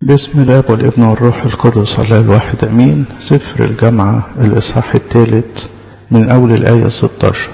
بسم الله والابن والروح القدس الله الواحد امين سفر الجامعة الاصحاح الثالث من اول الاية 16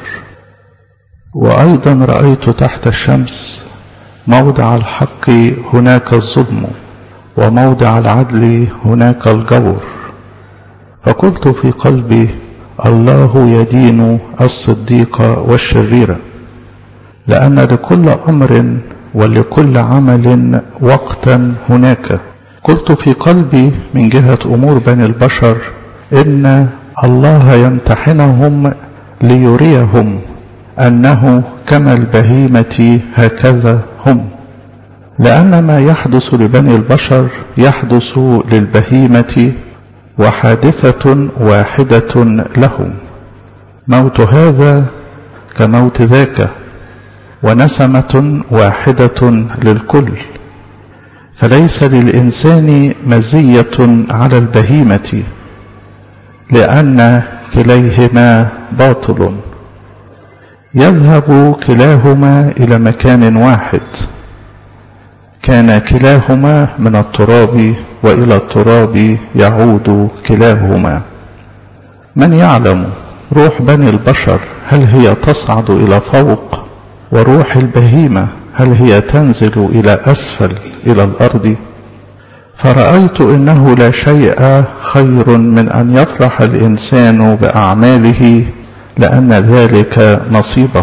وايضا رأيت تحت الشمس موضع الحق هناك الظلم وموضع العدل هناك الجور فقلت في قلبي الله يدين الصديق والشرير لأن لكل أمر ولكل عمل وقتا هناك قلت في قلبي من جهة أمور بني البشر إن الله يمتحنهم ليريهم أنه كما البهيمة هكذا هم لأن ما يحدث لبني البشر يحدث للبهيمة وحادثة واحدة لهم موت هذا كموت ذاك ونسمة واحدة للكل فليس للإنسان مزية على البهيمة لأن كليهما باطل يذهب كلاهما إلى مكان واحد كان كلاهما من التراب وإلى التراب يعود كلاهما من يعلم روح بني البشر هل هي تصعد إلى فوق وروح البهيمة هل هي تنزل إلى أسفل إلى الأرض فرأيت إنه لا شيء خير من أن يفرح الإنسان بأعماله لأن ذلك نصيبه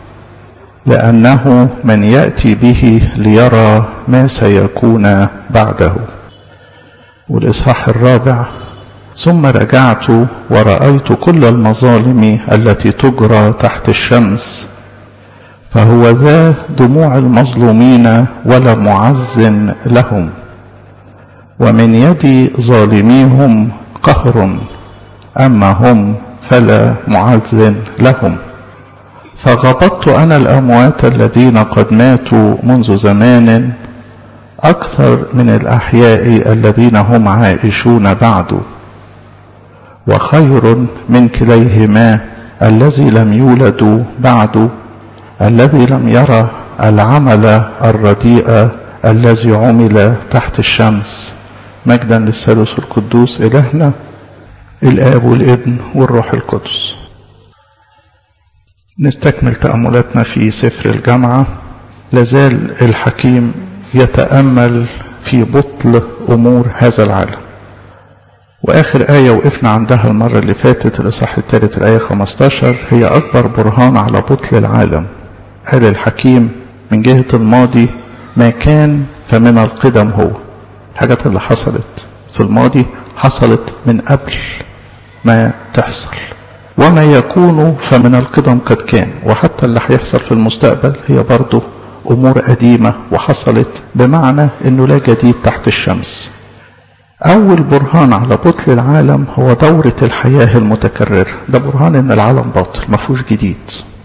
لأنه من يأتي به ليرى ما سيكون بعده والإصحاح الرابع ثم رجعت ورأيت كل المظالم التي تجرى تحت الشمس فهو ذا دموع المظلومين ولا معز لهم ومن يد ظالميهم قهر أما هم فلا معز لهم فغبطت أنا الأموات الذين قد ماتوا منذ زمان أكثر من الأحياء الذين هم عائشون بعد وخير من كليهما الذي لم يولدوا بعد الذي لم يرى العمل الرديء الذي عمل تحت الشمس مجدا للثالوث القدوس إلهنا الآب والابن والروح القدس نستكمل تأملاتنا في سفر الجامعة لازال الحكيم يتأمل في بطل أمور هذا العالم وآخر آية وقفنا عندها المرة اللي فاتت الإصحاح الثالث الآية 15 هي أكبر برهان على بطل العالم قال الحكيم من جهة الماضي ما كان فمن القدم هو الحاجات اللي حصلت في الماضي حصلت من قبل ما تحصل وما يكون فمن القدم قد كان وحتى اللي هيحصل في المستقبل هي برضه أمور قديمة وحصلت بمعنى أنه لا جديد تحت الشمس أول برهان على بطل العالم هو دورة الحياة المتكررة ده برهان أن العالم باطل ما فيهوش جديد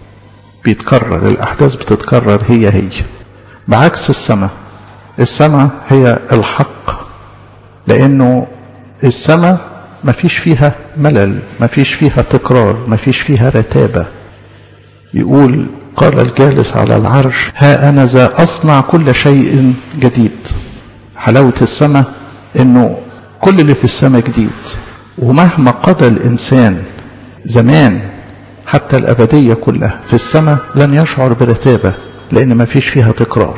بيتكرر الأحداث بتتكرر هي هي بعكس السماء السماء هي الحق لأنه السماء ما فيش فيها ملل ما فيش فيها تكرار ما فيش فيها رتابة يقول قال الجالس على العرش ها أنا ذا أصنع كل شيء جديد حلاوة السماء أنه كل اللي في السماء جديد ومهما قضى الإنسان زمان حتى الأبدية كلها في السماء لن يشعر برتابة لأن ما فيش فيها تكرار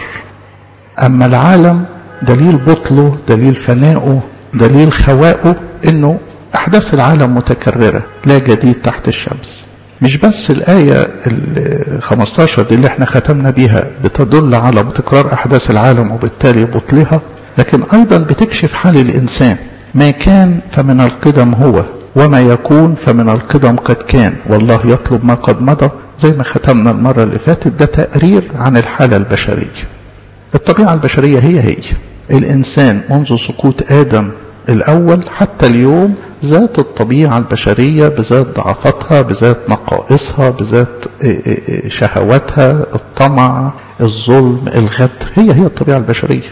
أما العالم دليل بطله دليل فنائه دليل خوائه أنه أحداث العالم متكررة لا جديد تحت الشمس مش بس الآية ال 15 دي اللي احنا ختمنا بيها بتدل على تكرار أحداث العالم وبالتالي بطلها لكن أيضا بتكشف حال الإنسان ما كان فمن القدم هو وما يكون فمن القدم قد كان والله يطلب ما قد مضى زي ما ختمنا المرة اللي فاتت ده تقرير عن الحالة البشرية الطبيعة البشرية هي هي الإنسان منذ سقوط آدم الأول حتى اليوم ذات الطبيعة البشرية بذات ضعفتها بذات نقائصها بذات شهواتها الطمع الظلم الغدر هي هي الطبيعة البشرية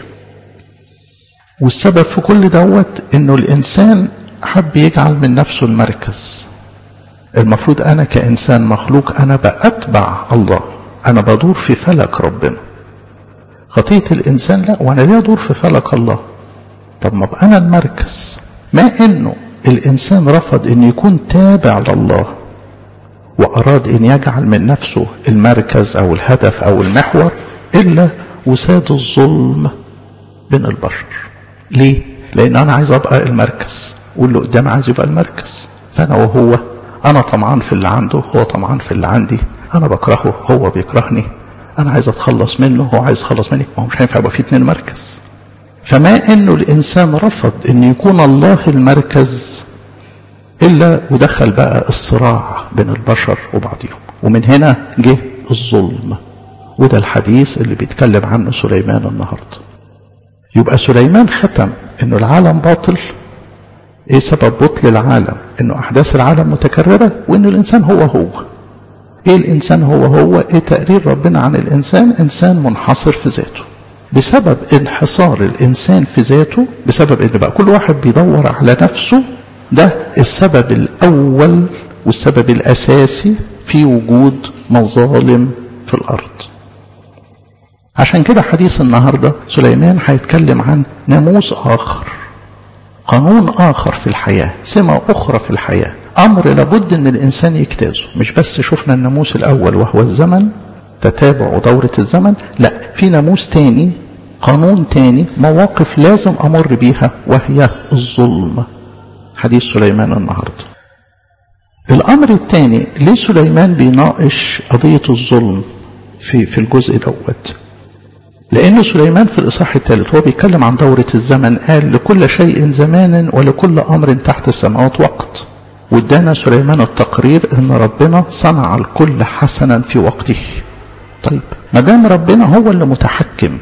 والسبب في كل دوت انه الانسان حب يجعل من نفسه المركز المفروض انا كانسان مخلوق انا باتبع الله انا بدور في فلك ربنا خطيه الانسان لا وانا ليه ادور في فلك الله طب ما أنا المركز ما إنه الإنسان رفض إن يكون تابع لله وأراد أن يجعل من نفسه المركز أو الهدف أو المحور إلا وساد الظلم بين البشر ليه؟ لأن أنا عايز أبقى المركز واللي قدامي عايز يبقى المركز فأنا وهو أنا طمعان في اللي عنده هو طمعان في اللي عندي أنا بكرهه هو بيكرهني أنا عايز أتخلص منه هو عايز يتخلص مني ما هو مش هينفع يبقى في اتنين مركز فما إنه الإنسان رفض إن يكون الله المركز إلا ودخل بقى الصراع بين البشر وبعضهم ومن هنا جه الظلم وده الحديث اللي بيتكلم عنه سليمان النهارده يبقى سليمان ختم انه العالم باطل ايه سبب بطل العالم انه احداث العالم متكررة وان الانسان هو هو ايه الانسان هو هو ايه تقرير ربنا عن الانسان انسان منحصر في ذاته بسبب انحصار الانسان في ذاته بسبب ان بقى كل واحد بيدور على نفسه ده السبب الاول والسبب الاساسي في وجود مظالم في الارض عشان كده حديث النهارده سليمان هيتكلم عن ناموس اخر قانون اخر في الحياه سمه اخرى في الحياه امر لابد ان الانسان يجتازه مش بس شفنا الناموس الاول وهو الزمن تتابع دورة الزمن لا في ناموس تاني قانون تاني مواقف لازم امر بيها وهي الظلم حديث سليمان النهارده الامر الثاني ليه سليمان بيناقش قضيه الظلم في في الجزء دوت لأن سليمان في الإصحاح الثالث هو بيتكلم عن دورة الزمن قال لكل شيء زمان ولكل أمر تحت السماوات وقت وادانا سليمان التقرير ان ربنا صنع الكل حسنا في وقته طيب ما دام ربنا هو اللي متحكم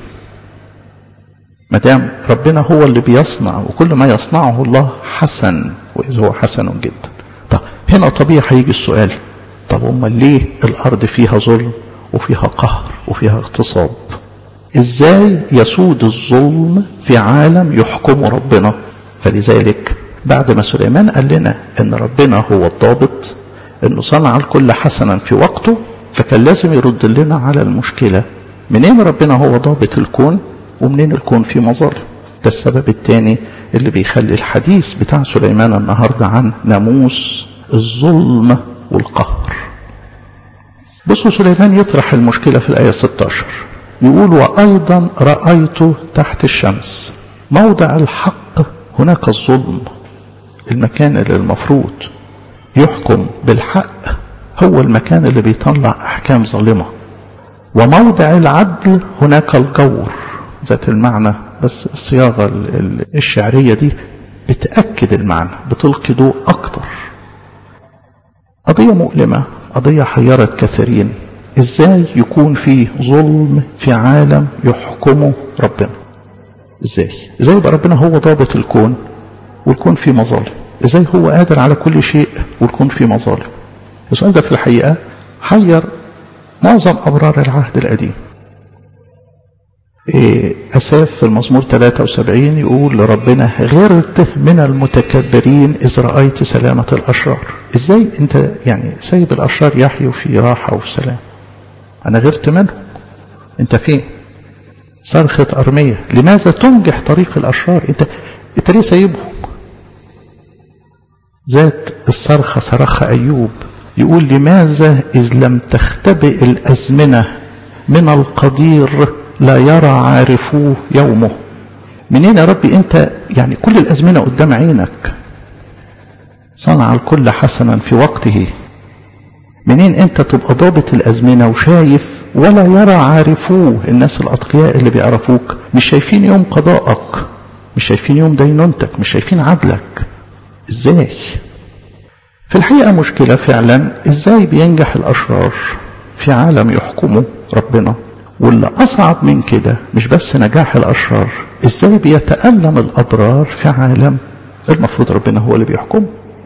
ما دام ربنا هو اللي بيصنع وكل ما يصنعه الله حسن واذ هو حسن جدا طب هنا طبيعي هيجي السؤال طب امال ليه الارض فيها ظلم وفيها قهر وفيها اغتصاب ازاي يسود الظلم في عالم يحكمه ربنا فلذلك بعد ما سليمان قال لنا ان ربنا هو الضابط انه صنع الكل حسنا في وقته فكان لازم يرد لنا على المشكله منين ربنا هو ضابط الكون ومنين الكون فيه مظالم ده السبب الثاني اللي بيخلي الحديث بتاع سليمان النهارده عن ناموس الظلم والقهر بصوا سليمان يطرح المشكله في الايه 16 يقول وايضا رايت تحت الشمس موضع الحق هناك الظلم المكان اللي المفروض يحكم بالحق هو المكان اللي بيطلع احكام ظالمه وموضع العدل هناك الجور ذات المعنى بس الصياغه الشعريه دي بتاكد المعنى بتلقي ضوء اكتر قضيه مؤلمه قضيه حيرت كثيرين ازاي يكون في ظلم في عالم يحكمه ربنا ازاي ازاي يبقى ربنا هو ضابط الكون والكون فيه مظالم ازاي هو قادر على كل شيء والكون فيه مظالم السؤال ده في الحقيقه حير معظم ابرار العهد القديم إيه أساف في المزمور 73 يقول لربنا غرت من المتكبرين إذ رأيت سلامة الأشرار إزاي أنت يعني سايب الأشرار يحيوا في راحة وفي سلام أنا غرت منهم أنت فين صرخة أرمية لماذا تنجح طريق الأشرار أنت أنت ليه سايبهم ذات الصرخة صرخ أيوب يقول لماذا إذ لم تختبئ الأزمنة من القدير لا يرى عارفوه يومه منين يا ربي انت يعني كل الازمنه قدام عينك صنع الكل حسنا في وقته منين انت تبقى ضابط الازمنه وشايف ولا يرى عارفوه الناس الاتقياء اللي بيعرفوك مش شايفين يوم قضائك مش شايفين يوم دينونتك مش شايفين عدلك ازاي في الحقيقه مشكله فعلا ازاي بينجح الاشرار في عالم يحكمه ربنا واللي أصعب من كده مش بس نجاح الأشرار إزاي بيتألم الأبرار في عالم المفروض ربنا هو اللي بيحكم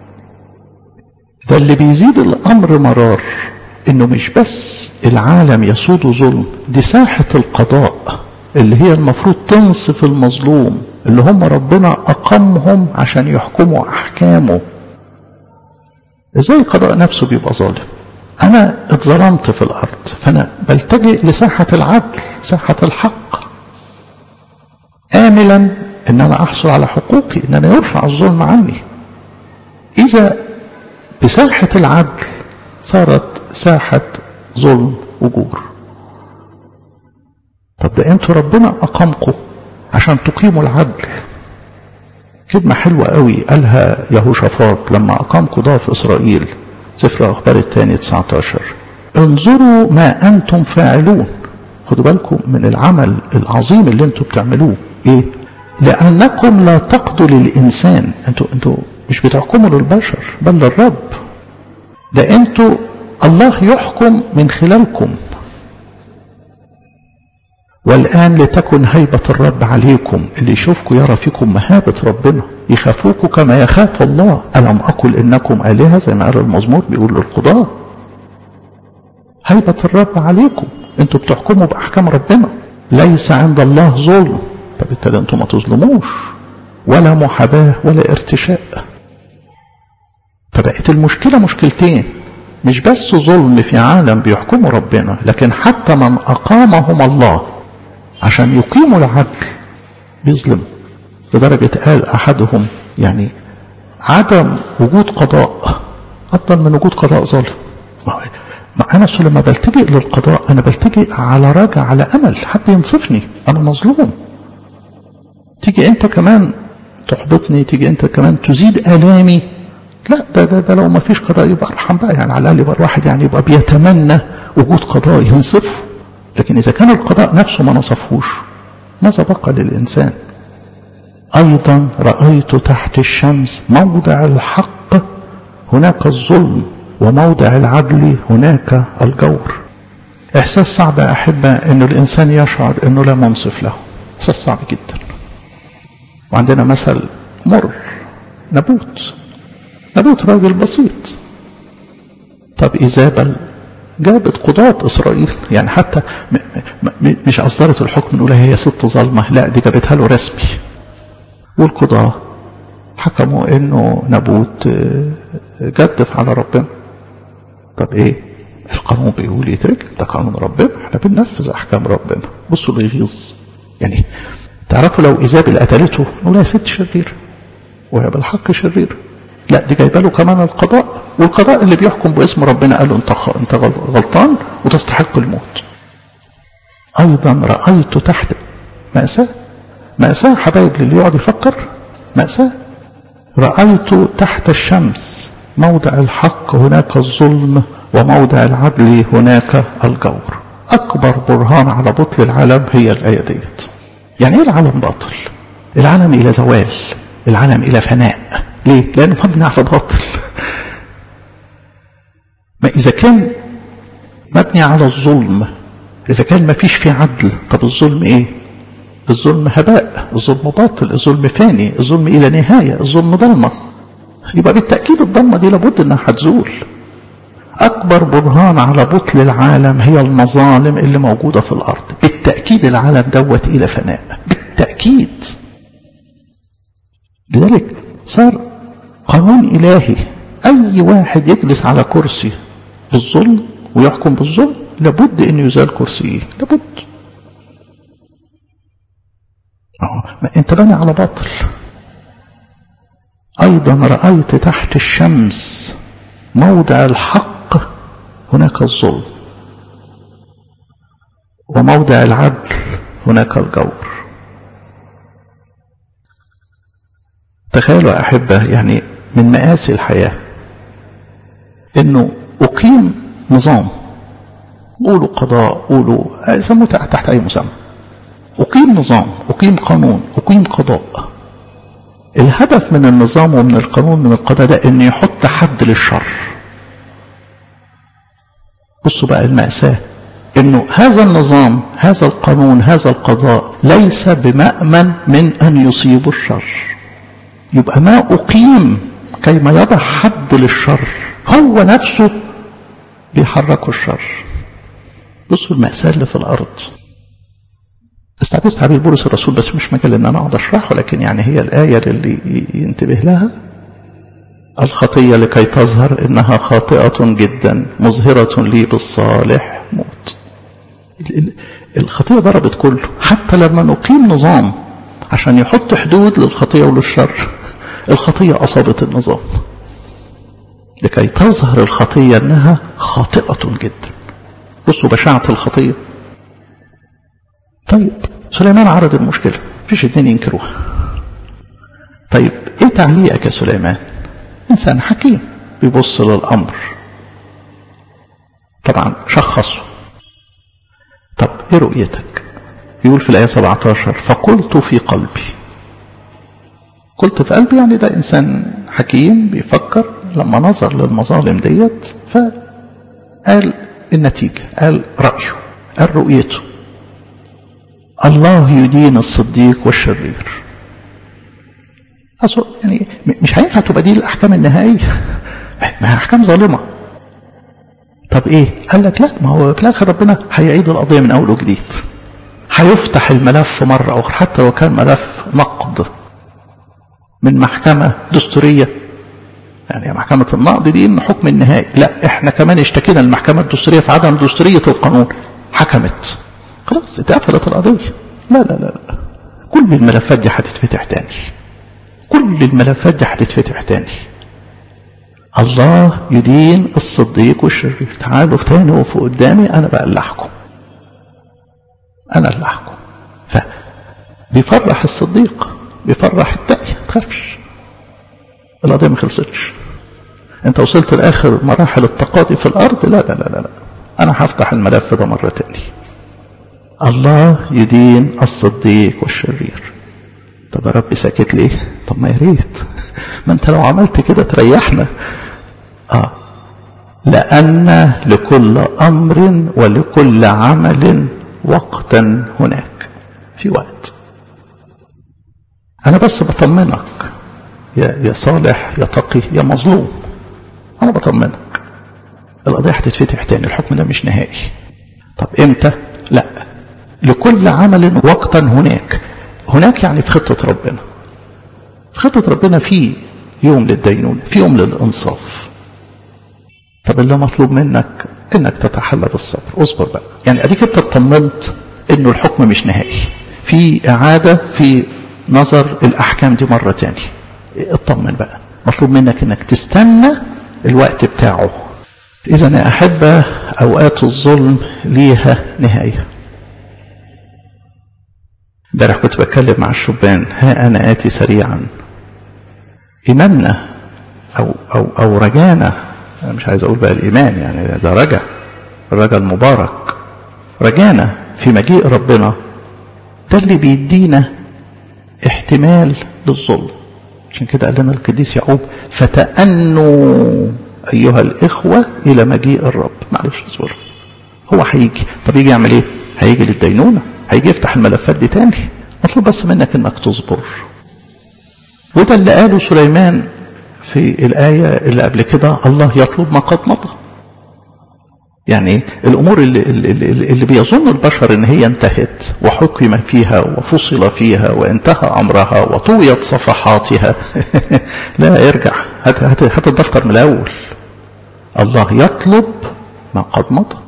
ده اللي بيزيد الأمر مرار إنه مش بس العالم يسود ظلم دي ساحة القضاء اللي هي المفروض تنصف المظلوم اللي هم ربنا أقامهم عشان يحكموا أحكامه إزاي القضاء نفسه بيبقى ظالم أنا اتظلمت في الأرض فأنا بلتجئ لساحة العدل ساحة الحق آملا ان انا احصل على حقوقي ان انا يرفع الظلم عني اذا بساحة العدل صارت ساحة ظلم وجور طب ده انتوا ربنا اقامكم عشان تقيموا العدل كلمة حلوة قوي قالها يهوشافاط لما أقام قضاة في إسرائيل سفر أخبار الثاني 19 انظروا ما أنتم فاعلون خدوا بالكم من العمل العظيم اللي انتم بتعملوه ايه لأنكم لا تقضوا للإنسان انتوا انتوا مش بتحكموا للبشر بل للرب ده انتوا الله يحكم من خلالكم والآن لتكن هيبة الرب عليكم اللي يشوفكم يرى فيكم مهابة ربنا يخافوكم كما يخاف الله ألم أقل إنكم آلهة زي ما قال المزمور بيقول للقضاة هيبة الرب عليكم انتوا بتحكموا بأحكام ربنا ليس عند الله ظلم فبالتالي انتوا ما تظلموش ولا محاباة ولا ارتشاء فبقت المشكلة مشكلتين مش بس ظلم في عالم بيحكموا ربنا لكن حتى من أقامهم الله عشان يقيموا العدل بيظلموا لدرجة قال أحدهم يعني عدم وجود قضاء أفضل من وجود قضاء ظالم ما أنا لما بلتجئ للقضاء أنا بلتجئ على رجع على أمل حد ينصفني أنا مظلوم تيجي أنت كمان تحبطني تيجي أنت كمان تزيد آلامي لا ده, ده, ده لو ما فيش قضاء يبقى ارحم بقى يعني على الأقل يبقى الواحد يعني يبقى بيتمنى وجود قضاء ينصفه لكن إذا كان القضاء نفسه ما نصفهوش ماذا بقى للإنسان أيضا رأيت تحت الشمس موضع الحق هناك الظلم وموضع العدل هناك الجور إحساس صعب أحبة أن الإنسان يشعر أنه لا منصف له إحساس صعب جدا وعندنا مثل مر نبوت نبوت راجل بسيط طب إيزابل جابت قضاة إسرائيل يعني حتى م م مش أصدرت الحكم نقولها هي ست ظلمة لا دي جابتها له رسمي والقضاة حكموا انه نبوت جدف على ربنا طب ايه القانون بيقول يترك ده قانون ربنا احنا بننفذ احكام ربنا بصوا اللي يغيظ يعني تعرفوا لو ايزابل قتلته نقول يا ست شرير وهي بالحق شرير لا دي جايبه له كمان القضاء والقضاء اللي بيحكم باسم ربنا قال له انت انت غلطان وتستحق الموت ايضا رايت تحت ماساه ماساه حبايب للي يقعد يفكر ماساه رايت تحت الشمس موضع الحق هناك الظلم وموضع العدل هناك الجور اكبر برهان على بطل العالم هي الايه ديت يعني ايه العالم باطل العالم الى زوال العالم الى فناء ليه لانه مبني على باطل ما اذا كان مبني على الظلم اذا كان ما فيش فيه عدل طب الظلم ايه الظلم هباء الظلم باطل الظلم فاني الظلم الى نهايه الظلم ضلمه يبقى بالتاكيد الضلمه دي لابد انها هتزول اكبر برهان على بطل العالم هي المظالم اللي موجوده في الارض بالتاكيد العالم دوت الى فناء بالتاكيد لذلك صار قانون إلهي أي واحد يجلس على كرسي بالظلم ويحكم بالظلم لابد أن يزال كرسيه لابد ما أنت بني على باطل أيضا رأيت تحت الشمس موضع الحق هناك الظلم وموضع العدل هناك الجور تخيلوا أحبة يعني من مآسي الحياة إنه أقيم نظام قولوا قضاء قولوا سموا تحت أي مسمى أقيم نظام أقيم قانون أقيم قضاء الهدف من النظام ومن القانون من القضاء ده إن يحط حد للشر بصوا بقى المأساة إنه هذا النظام هذا القانون هذا القضاء ليس بمأمن من أن يصيب الشر يبقى ما أقيم كيما يضع حد للشر هو نفسه بيحركه الشر بصوا المأساة اللي في الأرض استعبير تعبير بولس الرسول بس مش مجال ان انا اقعد اشرحه لكن يعني هي الآية اللي ينتبه لها الخطية لكي تظهر انها خاطئة جدا مظهرة لي بالصالح موت الخطية ضربت كله حتى لما نقيم نظام عشان يحط حدود للخطية وللشر الخطية أصابت النظام لكي تظهر الخطية أنها خاطئة جدا بصوا بشاعة الخطية طيب سليمان عرض المشكلة فيش اتنين ينكروها طيب ايه تعليقك يا سليمان انسان حكيم بيبص للامر طبعا شخصه طب ايه رؤيتك يقول في الايه 17 فقلت في قلبي قلت في قلبي يعني ده انسان حكيم بيفكر لما نظر للمظالم ديت فقال النتيجه قال رايه قال رؤيته الله يدين الصديق والشرير أصل يعني مش هينفع تبقى دي الأحكام النهائية ما هي أحكام ظالمة طب إيه قال لك لا ما هو في الآخر ربنا هيعيد القضية من أول وجديد هيفتح الملف مرة أخرى حتى لو كان ملف نقد من محكمة دستورية يعني محكمة النقد دي من حكم النهائي لا احنا كمان اشتكينا المحكمة الدستورية في عدم دستورية القانون حكمت خلاص اتقفلت القضية لا لا لا لا كل الملفات دي هتتفتح تاني كل الملفات دي هتتفتح تاني الله يدين الصديق والشرير تعالوا تاني وفوق قدامي انا بقى اللي احكم انا اللي احكم فبيفرح الصديق بيفرح التقي ما تخافش القضيه ما خلصتش انت وصلت لاخر مراحل التقاضي في الارض لا لا لا لا, لا. انا هفتح الملف ده مره تاني الله يدين الصديق والشرير طب يا رب ساكت ليه طب ما يا ريت ما انت لو عملت كده تريحنا اه لان لكل امر ولكل عمل وقتا هناك في وقت انا بس بطمنك يا يا صالح يا تقي يا مظلوم انا بطمنك القضيه هتتفتح تاني الحكم ده مش نهائي طب امتى لا لكل عمل وقتا هناك هناك يعني في خطة ربنا في خطة ربنا في يوم للدينونة في يوم للإنصاف طب اللي مطلوب منك انك تتحلى بالصبر اصبر بقى يعني اديك انت اطمنت انه الحكم مش نهائي في اعادة في نظر الاحكام دي مرة تاني اطمن بقى مطلوب منك انك تستنى الوقت بتاعه اذا يا احبة اوقات الظلم ليها نهايه امبارح كنت بتكلم مع الشبان ها انا اتي سريعا ايماننا او او او رجانا انا مش عايز اقول بقى الايمان يعني ده رجا الرجا المبارك رجانا في مجيء ربنا ده اللي بيدينا احتمال للظلم عشان كده قال لنا القديس يعقوب فتأنوا ايها الاخوه الى مجيء الرب معلش اصبر هو هيجي طب يجي يعمل ايه هيجي للدينونه هيجي يفتح الملفات دي تاني مطلوب بس منك انك تصبر وده اللي قاله سليمان في الآية اللي قبل كده الله يطلب ما قد مضى يعني الأمور اللي, اللي, اللي بيظن البشر إن هي انتهت وحكم فيها وفصل فيها وانتهى أمرها وطويت صفحاتها لا ارجع هات, هات, هات الدفتر من الأول الله يطلب ما قد مضى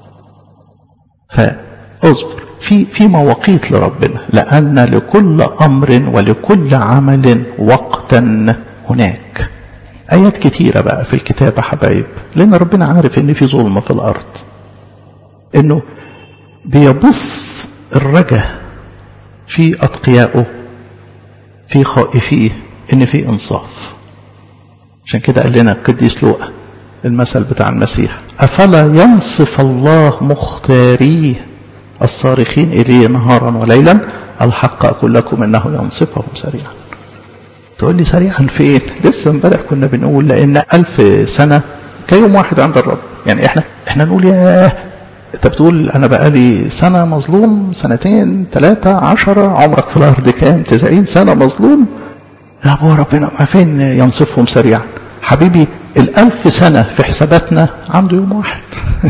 فاصبر في في مواقيت لربنا لأن لكل أمر ولكل عمل وقتا هناك آيات كتيرة بقى في الكتاب يا حبايب لأن ربنا عارف إن في ظلمة في الأرض إنه بيبث الرجا في أتقيائه في خائفيه إن في إنصاف عشان كده قال لنا القديس لوقا المثل بتاع المسيح أفلا ينصف الله مختاريه الصارخين إليه نهارا وليلا الحق أقول لكم إنه ينصفهم سريعا تقول لي سريعا فين لسه امبارح كنا بنقول لأن ألف سنة كيوم واحد عند الرب يعني احنا احنا نقول ياه انت بتقول انا بقالي سنة مظلوم سنتين ثلاثة عشرة عمرك في الارض كام تسعين سنة مظلوم يا ابو ربنا ما فين ينصفهم سريعا حبيبي الالف سنة في حساباتنا عنده يوم واحد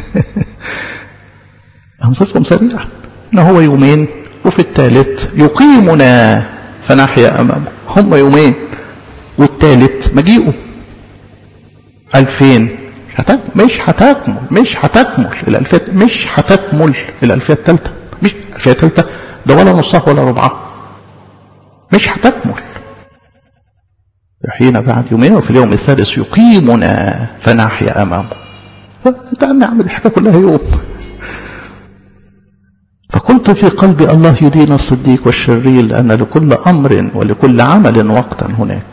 ينصفهم سريعا ان هو يومين وفي الثالث يقيمنا فنحيا امامه هم يومين والثالث مجيئه ألفين مش هتكمل مش هتكمل الألفية مش هتكمل الألفية الثالثة مش الألفية الثالثة ده ولا نصها ولا ربعها مش هتكمل يحيينا بعد يومين وفي اليوم الثالث يقيمنا فنحيا امامه فتعال نعمل الحكايه كلها يوم فقلت في قلبي الله يدين الصديق والشرير لأن لكل أمر ولكل عمل وقتا هناك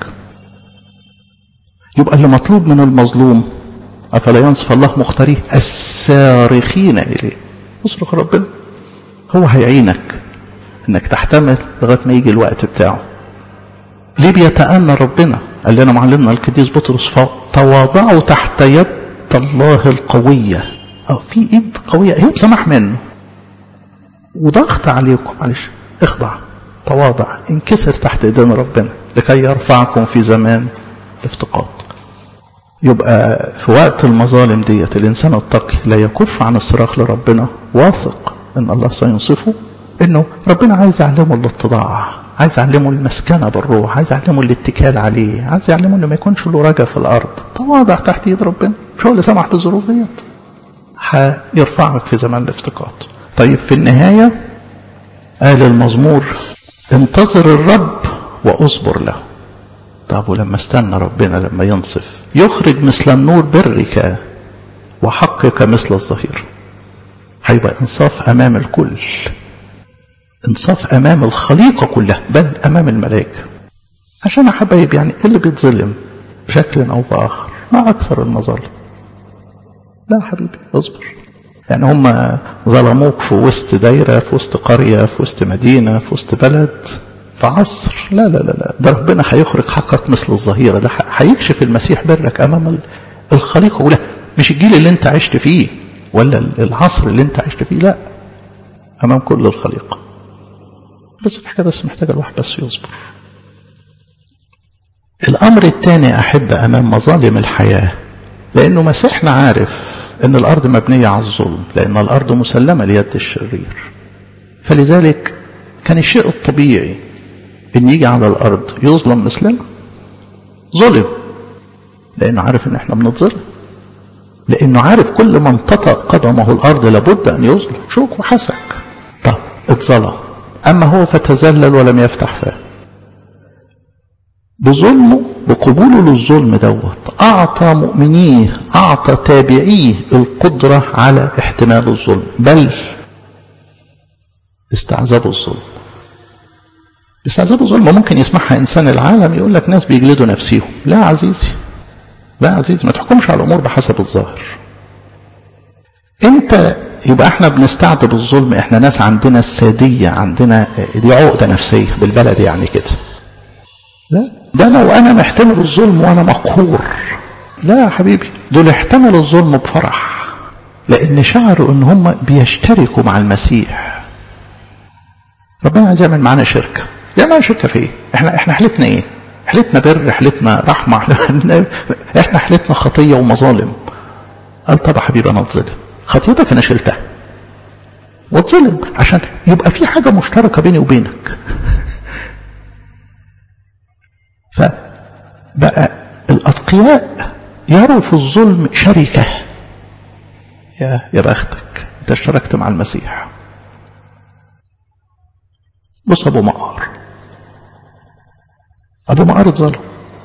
يبقى اللي مطلوب من المظلوم أفلا ينصف الله مختاريه السارخين إليه اصرخ ربنا هو هيعينك انك تحتمل لغايه ما يجي الوقت بتاعه ليه بيتأنى ربنا قال لنا معلمنا القديس بطرس تواضعوا تحت يد الله القوية أو في ايد قوية هي بسمح منه وضغط عليكم معلش اخضع تواضع انكسر تحت ايدين ربنا لكي يرفعكم في زمان الافتقاد يبقى في وقت المظالم ديت الانسان التقي لا يكف عن الصراخ لربنا واثق ان الله سينصفه انه ربنا عايز يعلمه الاتضاع عايز يعلمه المسكنة بالروح عايز يعلمه الاتكال عليه عايز يعلمه انه ما يكونش له رجا في الارض تواضع تحت ايد ربنا مش هو اللي سمح بالظروف ديت هيرفعك في زمان الافتقاد طيب في النهاية قال المزمور انتظر الرب واصبر له طب ولما استنى ربنا لما ينصف يخرج مثل النور برك وحقك مثل الظهير هيبقى انصاف امام الكل انصاف امام الخليقه كلها بل امام الملائكه عشان يا حبايب يعني اللي بيتظلم بشكل او باخر ما اكثر المظالم لا حبيبي اصبر يعني هم ظلموك في وسط دايره في وسط قريه في وسط مدينه في وسط بلد في عصر لا لا لا لا ده ربنا هيخرج حقك مثل الظهيره ده هيكشف المسيح برك امام الخليقه كلها مش الجيل اللي انت عشت فيه ولا العصر اللي انت عشت فيه لا امام كل الخليقه بس الحكايه بس محتاجه الواحد بس يصبر الامر الثاني احب امام مظالم الحياه لانه مسيحنا عارف ان الارض مبنيه على الظلم لان الارض مسلمه ليد الشرير فلذلك كان الشيء الطبيعي ان يجي على الارض يظلم مثلنا ظلم لانه عارف ان احنا بنتظلم لانه عارف كل من تطأ قدمه الارض لابد ان يظلم شوك وحسك طب اتظلم اما هو فتذلل ولم يفتح فاه بظلمه بقبوله للظلم دوت اعطى مؤمنيه اعطى تابعيه القدره على احتمال الظلم بل استعذبوا الظلم استعذبوا الظلم ممكن يسمعها انسان العالم يقول لك ناس بيجلدوا نفسيهم لا عزيزي لا عزيزي ما تحكمش على الامور بحسب الظاهر انت يبقى احنا بنستعذب الظلم احنا ناس عندنا السادية عندنا دي عقدة نفسية بالبلد يعني كده لا ده لو انا محتمل الظلم وانا مقهور لا يا حبيبي دول احتملوا الظلم بفرح لان شعروا ان هم بيشتركوا مع المسيح ربنا عايز يعمل معانا شركه يعمل معانا شركه في ايه احنا احنا حالتنا ايه حالتنا بر حالتنا رحمه احنا حالتنا خطيه ومظالم قال طب يا حبيبي انا اتظلم خطيتك انا شلتها واتظلم عشان يبقى في حاجه مشتركه بيني وبينك فبقى الاتقياء يروا في الظلم شركه يا يا بختك انت اشتركت مع المسيح بص ابو مقار ابو مقار اتظلم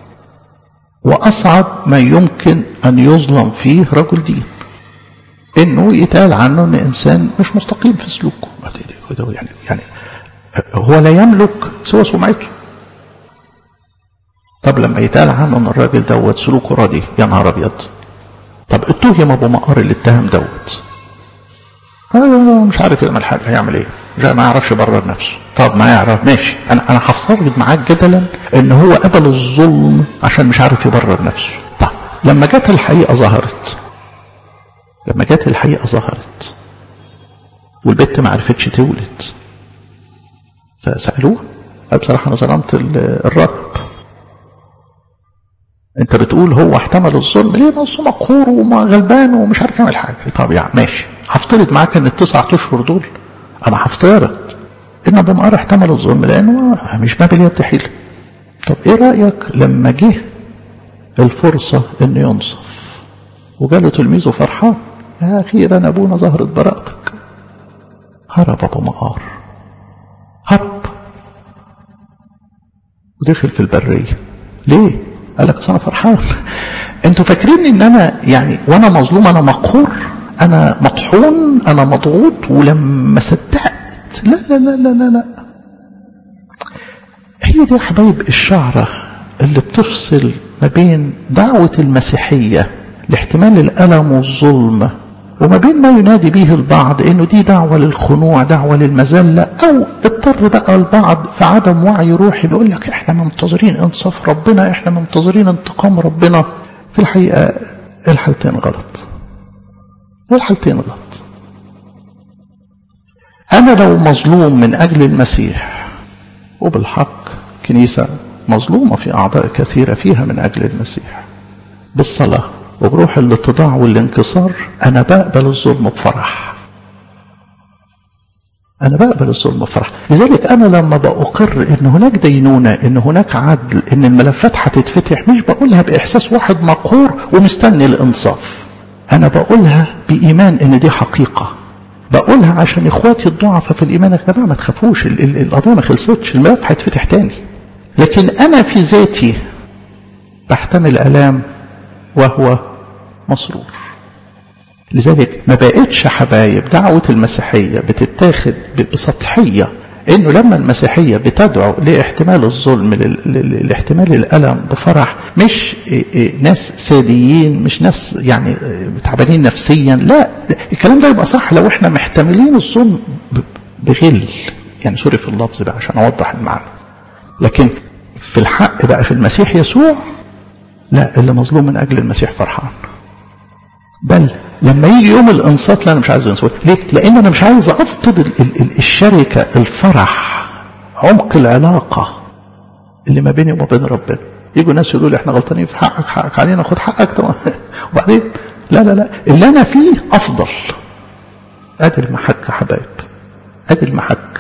واصعب ما يمكن ان يظلم فيه رجل دين انه يتقال عنه ان انسان مش مستقيم في سلوكه يعني يعني هو لا يملك سوى سمعته طب لما يتقال عنه ان الراجل دوت سلوكه راضي يا نهار ابيض طب اتهم ابو مقار اللي اتهم دوت هذا مش عارف يعمل حاجه هيعمل ايه ما يعرفش يبرر نفسه طب ما يعرف ماشي انا انا هفترض معاك جدلا ان هو قبل الظلم عشان مش عارف يبرر نفسه طب لما جت الحقيقه ظهرت لما جت الحقيقه ظهرت والبت ما عرفتش تولد فسالوه قال بصراحه انا ظلمت الراهب انت بتقول هو احتمل الظلم ليه ما هو مقهور وما غلبان ومش عارف يعمل حاجه طب يعني ماشي هفترض معاك ان التسعة اشهر دول انا هفترض ان ابو مقار احتمل الظلم لانه مش باب اليد حيله طب ايه رايك لما جه الفرصه انه ينصف وجاله تلميذه فرحان يا اخيرا ابونا ظهرت براءتك هرب ابو مقار هرب ودخل في البرية ليه قال لك انا فرحان انتوا فاكرين ان انا يعني وانا مظلوم انا مقهور انا مطحون انا مضغوط ولما صدقت لا لا لا لا لا, لا. هي دي يا حبايب الشعرة اللي بتفصل ما بين دعوة المسيحية لاحتمال الألم والظلم وما بين ما ينادي به البعض انه دي دعوة للخنوع دعوة للمذلة او اضطر بقى البعض في عدم وعي روحي بيقول لك احنا منتظرين انصاف ربنا احنا منتظرين انتقام ربنا في الحقيقة الحالتين غلط الحالتين غلط انا لو مظلوم من اجل المسيح وبالحق كنيسة مظلومة في اعضاء كثيرة فيها من اجل المسيح بالصلاة وبروح الاتضاع والانكسار أنا بقبل الظلم بفرح أنا بقبل الظلم بفرح لذلك أنا لما بأقر إن هناك دينونة إن هناك عدل إن الملفات هتتفتح مش بقولها بإحساس واحد مقهور ومستني الإنصاف أنا بقولها بإيمان إن دي حقيقة بقولها عشان إخواتي الضعفاء في الإيمان يا جماعة ما تخافوش القضية ما خلصتش الملف هيتفتح تاني لكن أنا في ذاتي بحتمل آلام وهو مسرور لذلك ما بقتش حبايب دعوة المسيحية بتتاخد بسطحية انه لما المسيحية بتدعو لاحتمال الظلم لاحتمال الألم بفرح مش ناس ساديين مش ناس يعني تعبانين نفسيا لا الكلام ده يبقى صح لو احنا محتملين الظلم بغل يعني سوري في اللفظ بقى عشان اوضح المعنى لكن في الحق بقى في المسيح يسوع لا اللي مظلوم من أجل المسيح فرحان بل لما يجي يوم الانصاف لا انا مش عايز انصاف ليه لان انا مش عايز افقد ال ال الشركه الفرح عمق العلاقه اللي ما بيني وما بين ربنا يجوا ناس يقولوا لي احنا غلطانين في حقك حقك علينا خد حقك طبعا وبعدين لا لا لا اللي انا فيه افضل ادي المحك يا حبايب ادي المحك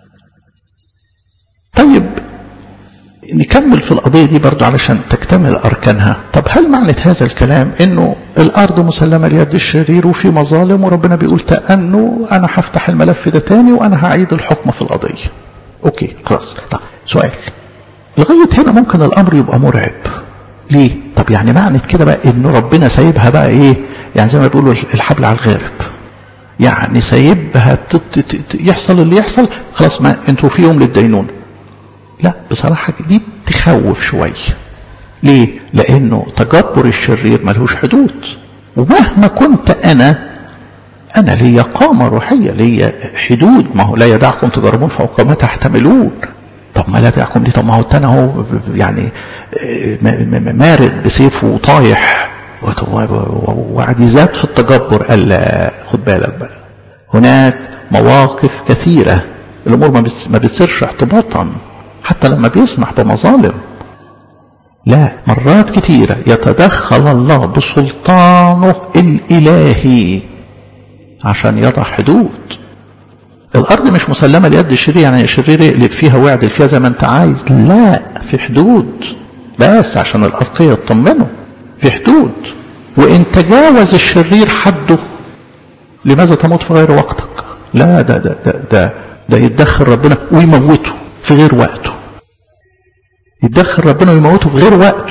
طيب نكمل في القضية دي برضو علشان تكتمل أركانها طب هل معنى هذا الكلام أنه الأرض مسلمة ليد الشرير وفي مظالم وربنا بيقول تأنوا أنا هفتح الملف ده تاني وأنا هعيد الحكم في القضية أوكي خلاص طب سؤال لغاية هنا ممكن الأمر يبقى مرعب ليه طب يعني معنى كده بقى أنه ربنا سايبها بقى إيه يعني زي ما بيقولوا الحبل على الغارب يعني سايبها يحصل اللي يحصل خلاص ما انتوا في يوم للدينونه لا بصراحة دي تخوف شوية ليه؟ لأنه تجبر الشرير ملهوش حدود ومهما كنت أنا أنا ليا قامة روحية ليا حدود ما هو لا يدعكم تجربون فوق ما تحتملون طب ما لا يدعكم دي طب ما هو التاني هو يعني مارد بسيفه وطايح وقعد يزاد في التجبر قال لا خد بالك بقى هناك مواقف كثيرة الأمور ما بتصيرش احتباطا حتى لما بيسمح بمظالم لا مرات كتيرة يتدخل الله بسلطانه الإلهي عشان يضع حدود الأرض مش مسلمة ليد الشرير يعني الشرير يقلب فيها ويعدل فيها زي ما أنت عايز لا في حدود بس عشان الأتقياء يطمنوا في حدود وإن تجاوز الشرير حده لماذا تموت في غير وقتك لا ده ده ده ده, ده يتدخل ربنا ويموته في غير وقته يتدخل ربنا ويموته في غير وقته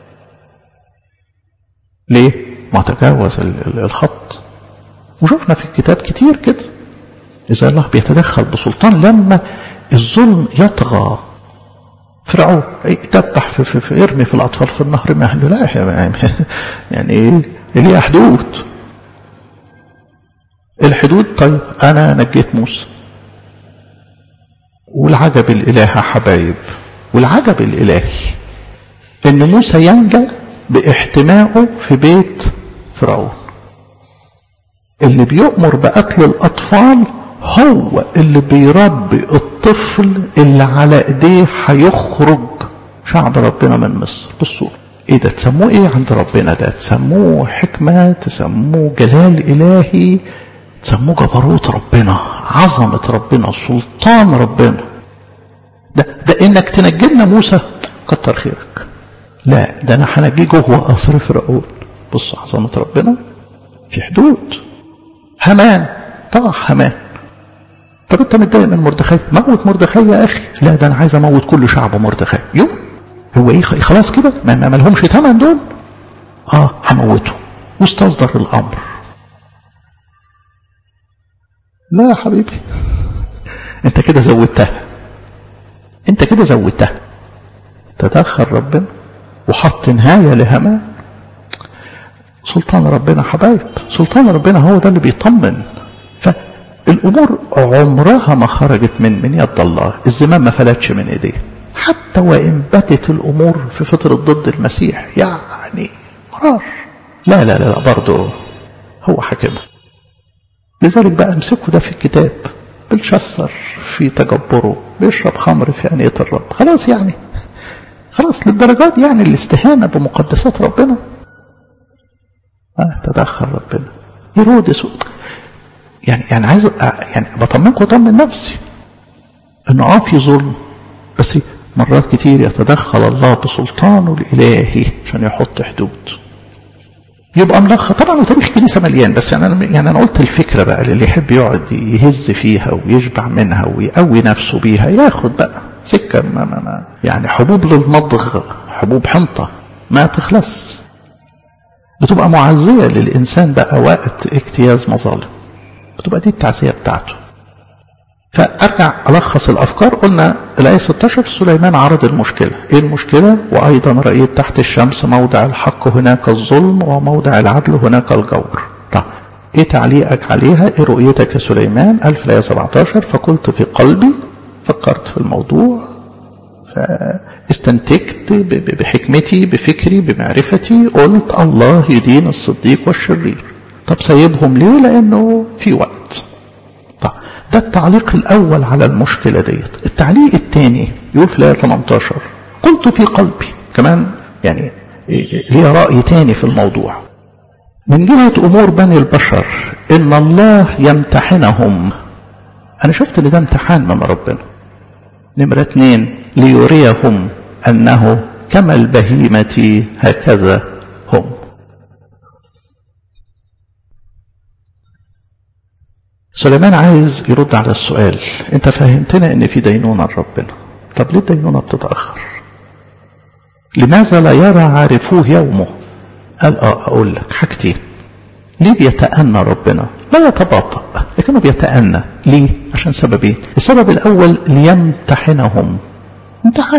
ليه ما تجاوز الخط وشفنا في الكتاب كتير كده إذا الله بيتدخل بسلطان لما الظلم يطغى فرعون تفتح في, في, في ارمي في الأطفال في النهر ما له لا يعني ايه ليها حدود الحدود طيب أنا نجيت موسى والعجب الإله يا حبايب والعجب الإلهي إن موسى ينجى باحتمائه في بيت فرعون اللي بيؤمر بقتل الأطفال هو اللي بيربي الطفل اللي على ايديه هيخرج شعب ربنا من مصر بصوا ايه ده تسموه ايه عند ربنا ده تسموه حكمة تسموه جلال الهي تسموه جبروت ربنا عظمة ربنا سلطان ربنا ده ده انك تنجلنا موسى كتر خيرك لا ده انا هنجيه جوه قصر فرعون بص عظمة ربنا في حدود همان طاح همان طب انت متضايق من مردخاي موت مردخاي يا اخي لا ده انا عايز اموت كل شعب مردخاي يوم هو ايه خلاص كده ما, ما لهمش ثمن دول اه هموته واستصدر الامر لا يا حبيبي انت كده زودتها انت كده زودتها تدخل ربنا وحط نهاية لهمان سلطان ربنا حبايب سلطان ربنا هو ده اللي بيطمن فالأمور عمرها ما خرجت من من يد الله الزمام ما فلتش من ايديه حتى وإن باتت الأمور في فترة ضد المسيح يعني مرار لا لا لا برضه هو حكمها لذلك بقى امسكوا ده في الكتاب بلشسر في تجبره بيشرب خمر في أنية الرب خلاص يعني خلاص للدرجات يعني الاستهانة بمقدسات ربنا آه تدخل ربنا هيرودس يعني يعني عايز يعني بطمنكم وطمن نفسي انه اه في ظلم بس مرات كتير يتدخل الله بسلطانه الالهي عشان يحط حدود يبقى ملخص طبعا وتاريخ الكنيسه مليان بس يعني انا يعني انا قلت الفكره بقى اللي يحب يقعد يهز فيها ويشبع منها ويقوي نفسه بيها ياخد بقى سكه ما ما ما يعني حبوب للمضغ حبوب حنطه ما تخلص بتبقى معزيه للانسان بقى وقت اجتياز مظالم بتبقى دي التعزيه بتاعته فارجع الخص الافكار قلنا الايه 16 سليمان عرض المشكله ايه المشكله وايضا رايت تحت الشمس موضع الحق هناك الظلم وموضع العدل هناك الجور طب ايه تعليقك عليها ايه رؤيتك يا سليمان قال في الايه 17 فقلت في قلبي فكرت في الموضوع فاستنتجت بحكمتي بفكري بمعرفتي قلت الله يدين الصديق والشرير طب سايبهم ليه لانه في وقت ده التعليق الأول على المشكلة ديت التعليق الثاني يقول في الآية 18 قلت في قلبي كمان يعني ليه رأي تاني في الموضوع من جهة أمور بني البشر إن الله يمتحنهم أنا شفت إن ده امتحان من ربنا نمرة اتنين ليريهم أنه كما البهيمة هكذا هم سليمان عايز يرد على السؤال انت فهمتنا ان في دينونة لربنا طب ليه الدينونة بتتأخر لماذا لا يرى عارفوه يومه قال اه اقول لك حاجتين ليه بيتأنى ربنا لا يتباطأ لكنه بيتأنى ليه عشان سببين السبب الاول ليمتحنهم امتحان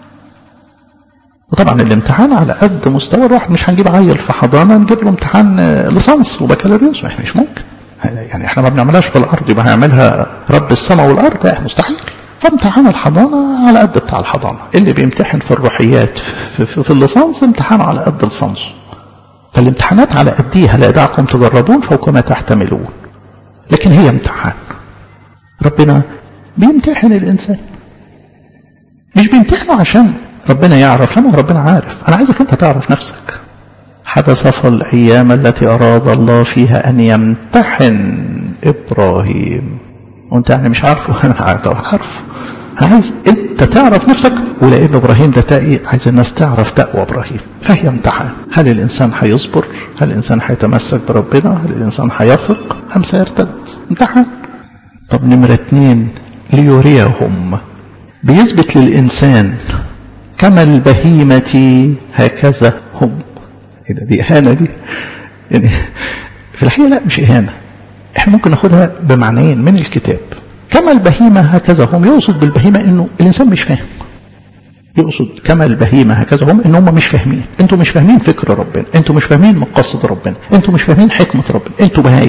وطبعا الامتحان على قد مستوى الواحد مش هنجيب عيل في حضانه نجيب له امتحان ليسانس وبكالوريوس مش ممكن يعني احنا ما بنعملهاش في الارض يبقى هيعملها رب السماء والارض لا مستحيل فامتحان الحضانه على قد بتاع الحضانه اللي بيمتحن في الروحيات في, في, في الليسانس امتحانه على قد الليسانس فالامتحانات على قديها لا يدعكم تجربون فوق ما تحتملون لكن هي امتحان ربنا بيمتحن الانسان مش بيمتحنه عشان ربنا يعرف لما ربنا عارف انا عايزك انت تعرف نفسك حدث في الأيام التي أراد الله فيها أن يمتحن إبراهيم وأنت يعني مش عارفه أنا عارف عارف أنا عايز أنت تعرف نفسك ولأن إبراهيم ده تقي عايز الناس تعرف تقوى إبراهيم فهي امتحان هل الإنسان هيصبر هل الإنسان هيتمسك بربنا هل الإنسان هيثق أم سيرتد امتحان طب نمرة اتنين ليريهم بيثبت للإنسان كما البهيمة هكذا هم ايه ده دي اهانه دي يعني في الحقيقه لا مش اهانه احنا ممكن ناخدها بمعنيين من الكتاب كما البهيمه هكذا هم يقصد بالبهيمه انه الانسان مش فاهم يقصد كما البهيمه هكذا هم ان هم مش فاهمين انتوا مش فاهمين فكر ربنا انتوا مش فاهمين مقاصد ربنا انتوا مش فاهمين حكمه ربنا انتوا بهايم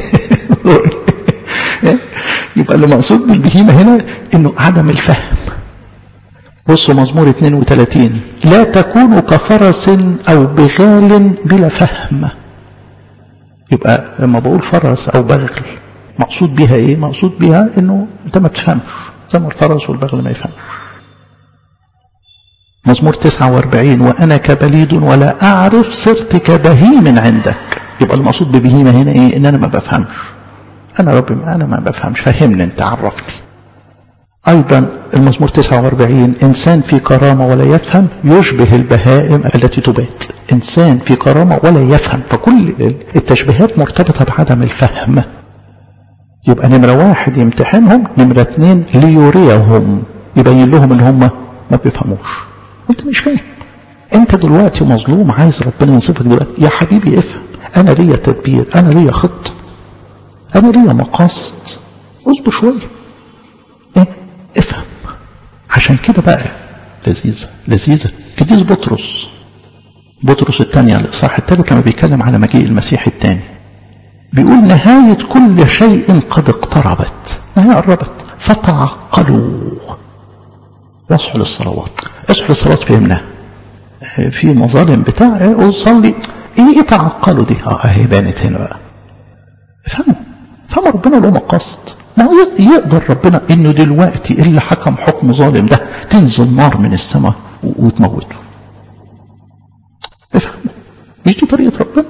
يبقى اللي مقصود بالبهيمه هنا انه عدم الفهم بصوا مزمور 32 لا تكونوا كفرس أو بغال بلا فهم يبقى لما بقول فرس أو بغل مقصود بها إيه مقصود بها إنه أنت ما تفهمش زي ما الفرس والبغل ما يفهمش مزمور 49 وأنا كبليد ولا أعرف صرت كبهيم عندك يبقى المقصود ببهيمة هنا إيه إن أنا ما بفهمش أنا ربي أنا ما بفهمش فهمني أنت عرفني أيضا المزمور 49 إنسان في كرامة ولا يفهم يشبه البهائم التي تبات إنسان في كرامة ولا يفهم فكل التشبيهات مرتبطة بعدم الفهم يبقى نمرة واحد يمتحنهم نمرة اتنين ليريهم يبين لهم ان هم ما بيفهموش انت مش فاهم انت دلوقتي مظلوم عايز ربنا ينصفك دلوقتي يا حبيبي افهم انا ليا تدبير انا ليا خطه انا ليا مقاصد اصبر شويه ايه افهم عشان كده بقى لذيذه لذيذه قديس بطرس بطرس الثانيه الاصحاح الثالث لما بيتكلم على مجيء المسيح الثاني بيقول نهاية كل شيء قد اقتربت نهاية قربت فتعقلوا واصحوا للصلوات اصحوا للصلوات فهمناها في مظالم بتاع صلي ايه ايه تعقلوا دي اه اهي بانت هنا بقى افهموا فهموا ربنا له مقاصد ما هو يقدر ربنا انه دلوقتي اللي حكم حكم ظالم ده تنزل نار من السماء وتموته افهموا مش دي طريقة ربنا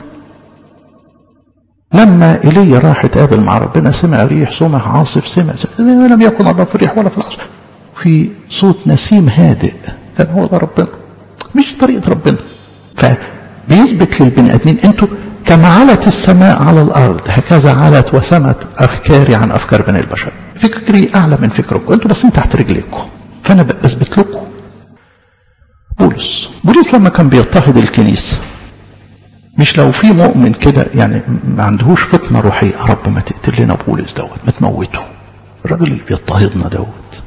لما ايليا راح اتقابل مع ربنا سمع ريح سمع عاصف سمع, سمع لم يكن الله في الريح ولا في العاصف في صوت نسيم هادئ كان هو ده ربنا مش طريقة ربنا فبيثبت للبني ادمين انتوا كما علت السماء على الارض هكذا علت وسمت افكاري عن افكار بني البشر فكري اعلى من فكركم انتوا بس تحت رجليكم فانا بثبت لكم بولس بولس لما كان بيضطهد الكنيسه مش لو في مؤمن كده يعني ما عندهوش فطنه روحيه يا رب ما تقتل لنا بولس دوت ما تموته الراجل اللي بيضطهدنا دوت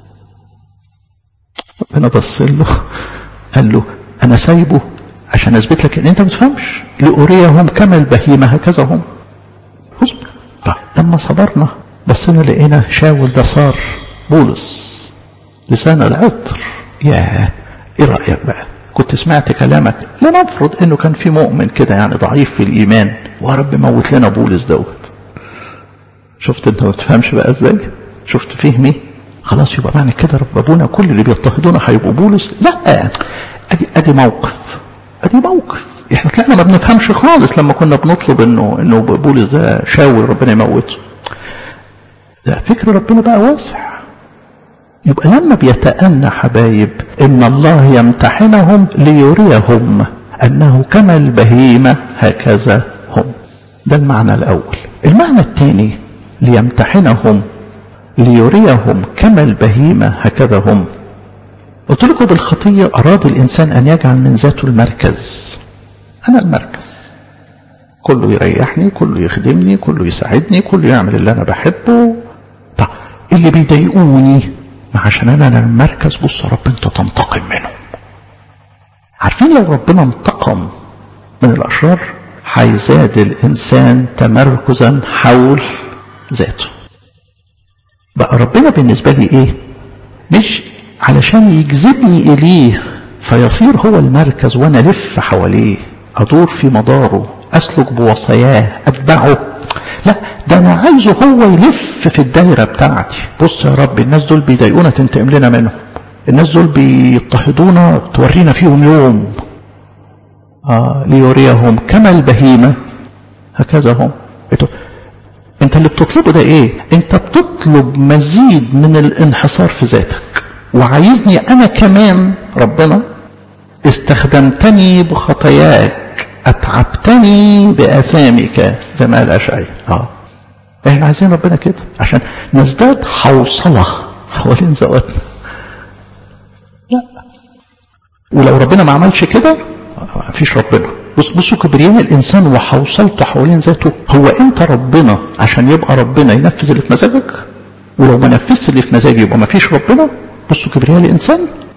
ربنا بص له قال له انا سايبه عشان اثبت لك ان انت ما بتفهمش لاريهم كما البهيمه هكذا هم اصبر طيب لما صبرنا بصينا لقينا شاول ده صار بولس لسان العطر يا ايه رايك بقى كنت سمعت كلامك لنفرض انه كان في مؤمن كده يعني ضعيف في الايمان ويا رب موت لنا بولس دوت شفت انت ما بتفهمش بقى ازاي شفت فهمي خلاص يبقى معنى كده رب ابونا كل اللي بيضطهدونا هيبقوا بولس لا ادي ادي موقف ادي موقف احنا طلعنا ما بنفهمش خالص لما كنا بنطلب انه انه بولس ده شاول ربنا يموته ده فكر ربنا بقى واسع يبقى لما بيتأنى حبايب ان الله يمتحنهم ليريهم انه كما البهيمة هكذا هم ده المعنى الاول المعنى الثاني ليمتحنهم ليريهم كما البهيمة هكذا هم قلت لكم بالخطية أراد الإنسان أن يجعل من ذاته المركز أنا المركز كله يريحني كله يخدمني كله يساعدني كله يعمل اللي أنا بحبه طب اللي بيضايقوني ما عشان أنا أنا المركز بص يا رب أنت تنتقم منهم عارفين لو ربنا انتقم من الأشرار هيزاد الإنسان تمركزا حول ذاته بقى ربنا بالنسبة لي إيه مش علشان يجذبني إليه فيصير هو المركز وأنا ألف حواليه أدور في مداره أسلك بوصاياه أتبعه لا ده أنا عايزه هو يلف في الدايرة بتاعتي بص يا رب الناس دول بيضايقونا تنتقم لنا منهم الناس دول بيضطهدونا تورينا فيهم يوم آه ليريهم كما البهيمة هكذا هم انت اللي بتطلبه ده ايه انت بتطلب مزيد من الانحصار في ذاتك وعايزني انا كمان ربنا استخدمتني بخطاياك اتعبتني باثامك زي ما قال اشعياء اه احنا عايزين ربنا كده عشان نزداد حوصله حوالين ذواتنا لا ولو ربنا ما عملش كده ما فيش ربنا بص بصوا كبرياء الانسان وحوصلته حوالين ذاته هو انت ربنا عشان يبقى ربنا ينفذ اللي في مزاجك ولو ما نفذش اللي في مزاجي يبقى ما فيش ربنا بصوا كبرياء الانسان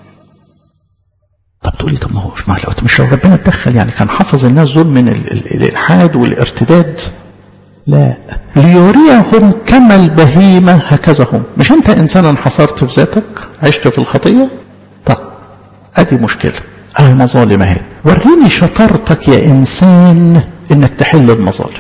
طب تقولي طب ما هو ما لو مش لو ربنا اتدخل يعني كان حفظ الناس دول من الالحاد والارتداد لا ليريهم كما البهيمه هكذا هم مش انت انسان انحصرت في ذاتك عشت في الخطيه طب ادي مشكله اهي مظالم اهي وريني شطارتك يا انسان انك تحل المظالم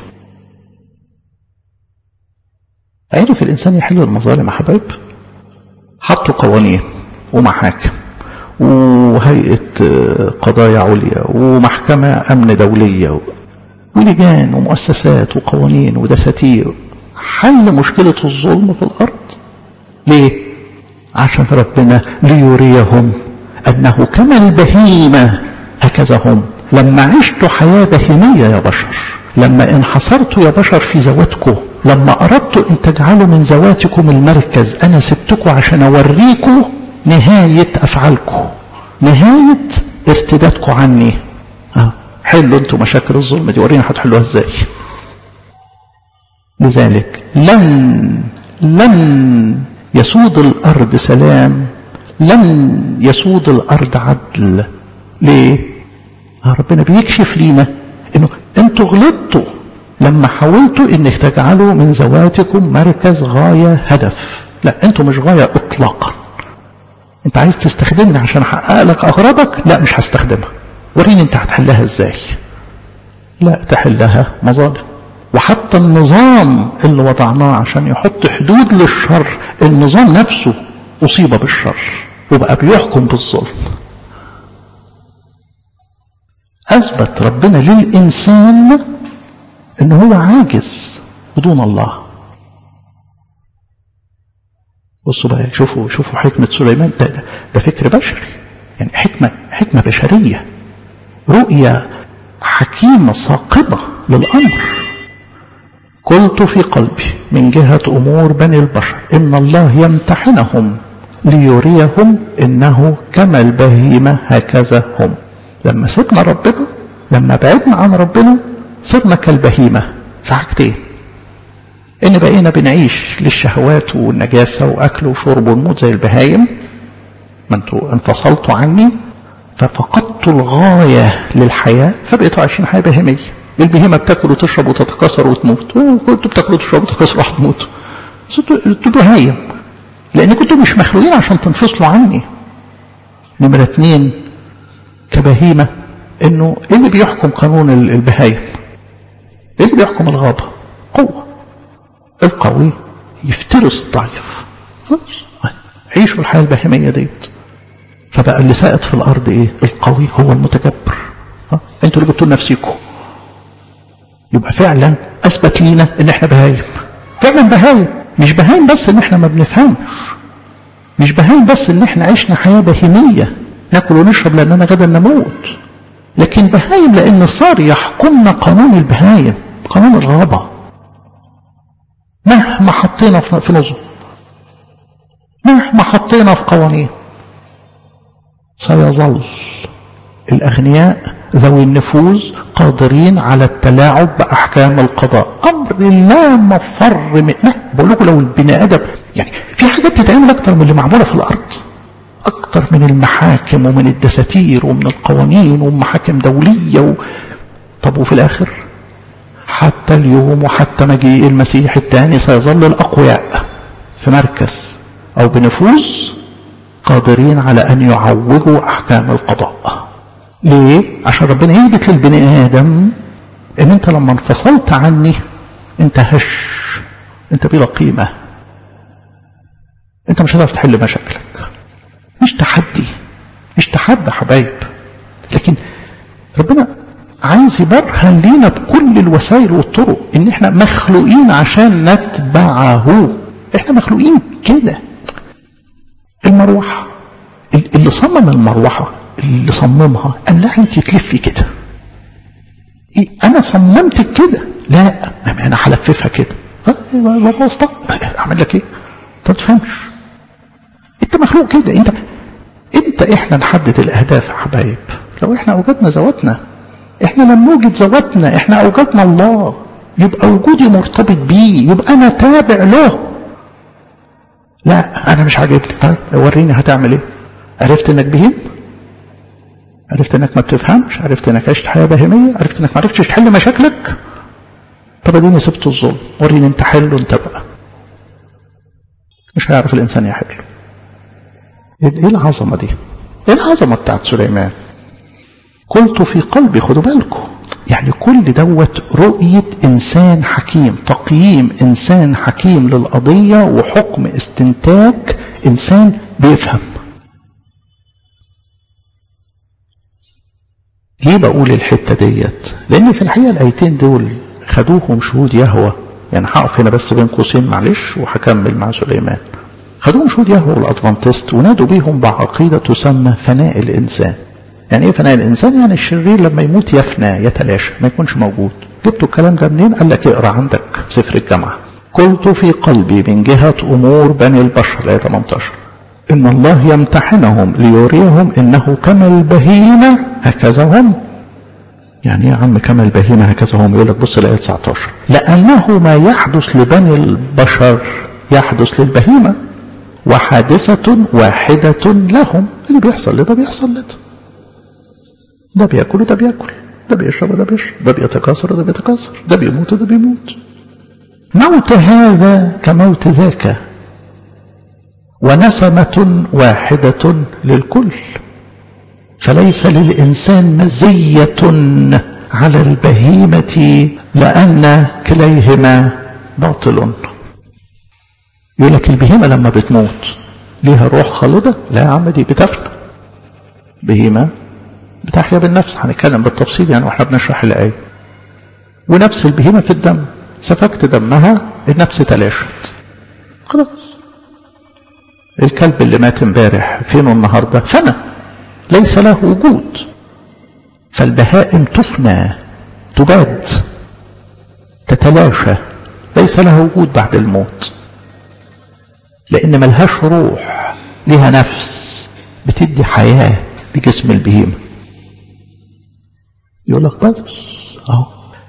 عرف الانسان يحل المظالم يا حبايب حطوا قوانين ومحاكم وهيئة قضايا عليا ومحكمة أمن دولية ولجان ومؤسسات وقوانين ودساتير حل مشكلة الظلم في الأرض ليه؟ عشان ربنا ليريهم أنه كما البهيمة هكذا هم لما عشتوا حياة بهيمية يا بشر لما انحصرتوا يا بشر في ذواتكم لما أردت أن تجعلوا من ذواتكم المركز أنا سبتكم عشان أوريكم نهاية أفعالكم نهاية ارتدادكم عني أه. حلوا انتوا مشاكل الظلم دي ورينا هتحلوها ازاي لذلك لن لن يسود الأرض سلام لن يسود الأرض عدل ليه ربنا بيكشف لينا انه انتوا غلطتوا لما حاولتوا انك تجعلوا من ذواتكم مركز غاية هدف لا انتوا مش غاية اطلاقا انت عايز تستخدمني عشان احقق لك اغراضك لا مش هستخدمها وريني انت هتحلها ازاي لا تحلها مظالم وحتى النظام اللي وضعناه عشان يحط حدود للشر النظام نفسه أصيب بالشر وبقى بيحكم بالظلم أثبت ربنا للإنسان إن هو عاجز بدون الله بصوا بقى شوفوا شوفوا حكمة سليمان ده, ده, ده فكر بشري يعني حكمة حكمة بشرية رؤية حكيمة ثاقبة للأمر قلت في قلبي من جهة أمور بني البشر إن الله يمتحنهم ليريهم إنه كما البهيمة هكذا هم لما سيبنا ربنا لما بعدنا عن ربنا صرنا كالبهيمة في حاجتين إن بقينا بنعيش للشهوات والنجاسة وأكل وشرب ونموت زي البهايم ما انتوا انفصلتوا عني ففقدتوا الغاية للحياة فبقيتوا عايشين حياة بهيمية البهيمة بتاكل وتشرب وتتكاثر وتموت وانتوا بتاكلوا وتشربوا وتتكاثروا وهتموتوا انتوا بهايم لأن كنتوا مش مخلوقين عشان تنفصلوا عني نمرة اتنين كبهيمة انه ايه اللي بيحكم قانون البهايم ايه اللي بيحكم الغابة قوة القوي يفترس الضعيف خلاص عيشوا الحياة البهيمية ديت فبقى اللي سائد في الارض ايه القوي هو المتجبر ها؟ انتوا اللي جبتوا لنفسيكم يبقى فعلا اثبت لينا ان احنا بهايم فعلا بهايم مش بهايم بس ان احنا ما بنفهمش مش بهايم بس ان احنا عشنا حياة بهيمية ناكل ونشرب لاننا غدا نموت لكن بهايم لان صار يحكمنا قانون البهايم قانون الغابة مهما حطينا في نظم مهما حطينا في قوانين سيظل الأغنياء ذوي النفوذ قادرين على التلاعب بأحكام القضاء أمر لا مفر منه بقول لكم لو البني آدم يعني في حاجات تتعمل أكتر من اللي معمولة في الأرض أكتر من المحاكم ومن الدساتير ومن القوانين ومحاكم دولية و... طب وفي الآخر حتى اليوم وحتى مجيء المسيح الثاني سيظل الأقوياء في مركز أو بنفوذ قادرين على أن يعوجوا أحكام القضاء ليه؟ عشان ربنا يثبت للبني آدم إن أنت لما انفصلت عني أنت هش أنت بلا قيمة أنت مش هتعرف تحل مشاكلك مش تحدي مش تحدي حبايب لكن ربنا عايز يبرهن لينا بكل الوسائل والطرق ان احنا مخلوقين عشان نتبعه احنا مخلوقين كده المروحة اللي صمم المروحة اللي صممها قال لها انت تلفي كده إيه انا صممتك كده لا انا هلففها كده بوظتها اعمل لك ايه انت ما تفهمش انت مخلوق كده انت انت احنا نحدد الاهداف يا حبايب لو احنا اوجدنا ذواتنا احنا لم نوجد ذواتنا احنا اوجدنا الله يبقى وجودي مرتبط بيه يبقى انا تابع له لا انا مش عاجبني طيب وريني هتعمل ايه عرفت انك بهيم عرفت انك ما بتفهمش عرفت انك عشت حياه بهيميه عرفت انك ما عرفتش تحل مشاكلك طب اديني سبت الظلم وريني انت حله انت بقى مش هيعرف الانسان يحل ايه العظمه دي ايه العظمه بتاعت سليمان قلت في قلبي خدوا بالكم يعني كل دوت رؤية إنسان حكيم تقييم إنسان حكيم للقضية وحكم استنتاج إنسان بيفهم ليه بقول الحتة ديت لأن في الحقيقة الآيتين دول خدوهم شهود يهوى يعني هقف هنا بس بين قوسين معلش وهكمل مع سليمان خدوهم شهود يهوى والأدفانتست ونادوا بيهم بعقيدة تسمى فناء الإنسان يعني ايه فناء الانسان يعني الشرير لما يموت يفنى يتلاشى ما يكونش موجود جبتوا الكلام ده منين قال لك اقرا عندك في سفر الجامعه قلت في قلبي من جهة أمور بني البشر الآية 18 إن الله يمتحنهم ليريهم إنه كما البهيمة هكذا هم يعني يا عم كما البهيمة هكذا هم يقول لك بص الآية 19 لأنه ما يحدث لبني البشر يحدث للبهيمة وحادثة واحدة لهم اللي بيحصل لده بيحصل لده ده بياكل وده بياكل ده بيشرب وده بيشرب ده بيتكاثر وده بيتكاثر ده بيموت وده بيموت موت هذا كموت ذاك ونسمة واحدة للكل فليس للإنسان مزية على البهيمة لأن كليهما باطل يقول لك البهيمة لما بتموت ليها روح خالدة لا يا عم دي بتفنى بهيمة بتحيا بالنفس هنتكلم بالتفصيل يعني واحنا بنشرح الآية ونفس البهيمة في الدم سفكت دمها النفس تلاشت خلاص الكلب اللي مات امبارح فينه النهارده فنى ليس له وجود فالبهائم تفنى تباد تتلاشى ليس لها وجود بعد الموت لان ملهاش روح لها نفس بتدي حياه لجسم البهيمه يقول لك بس اهو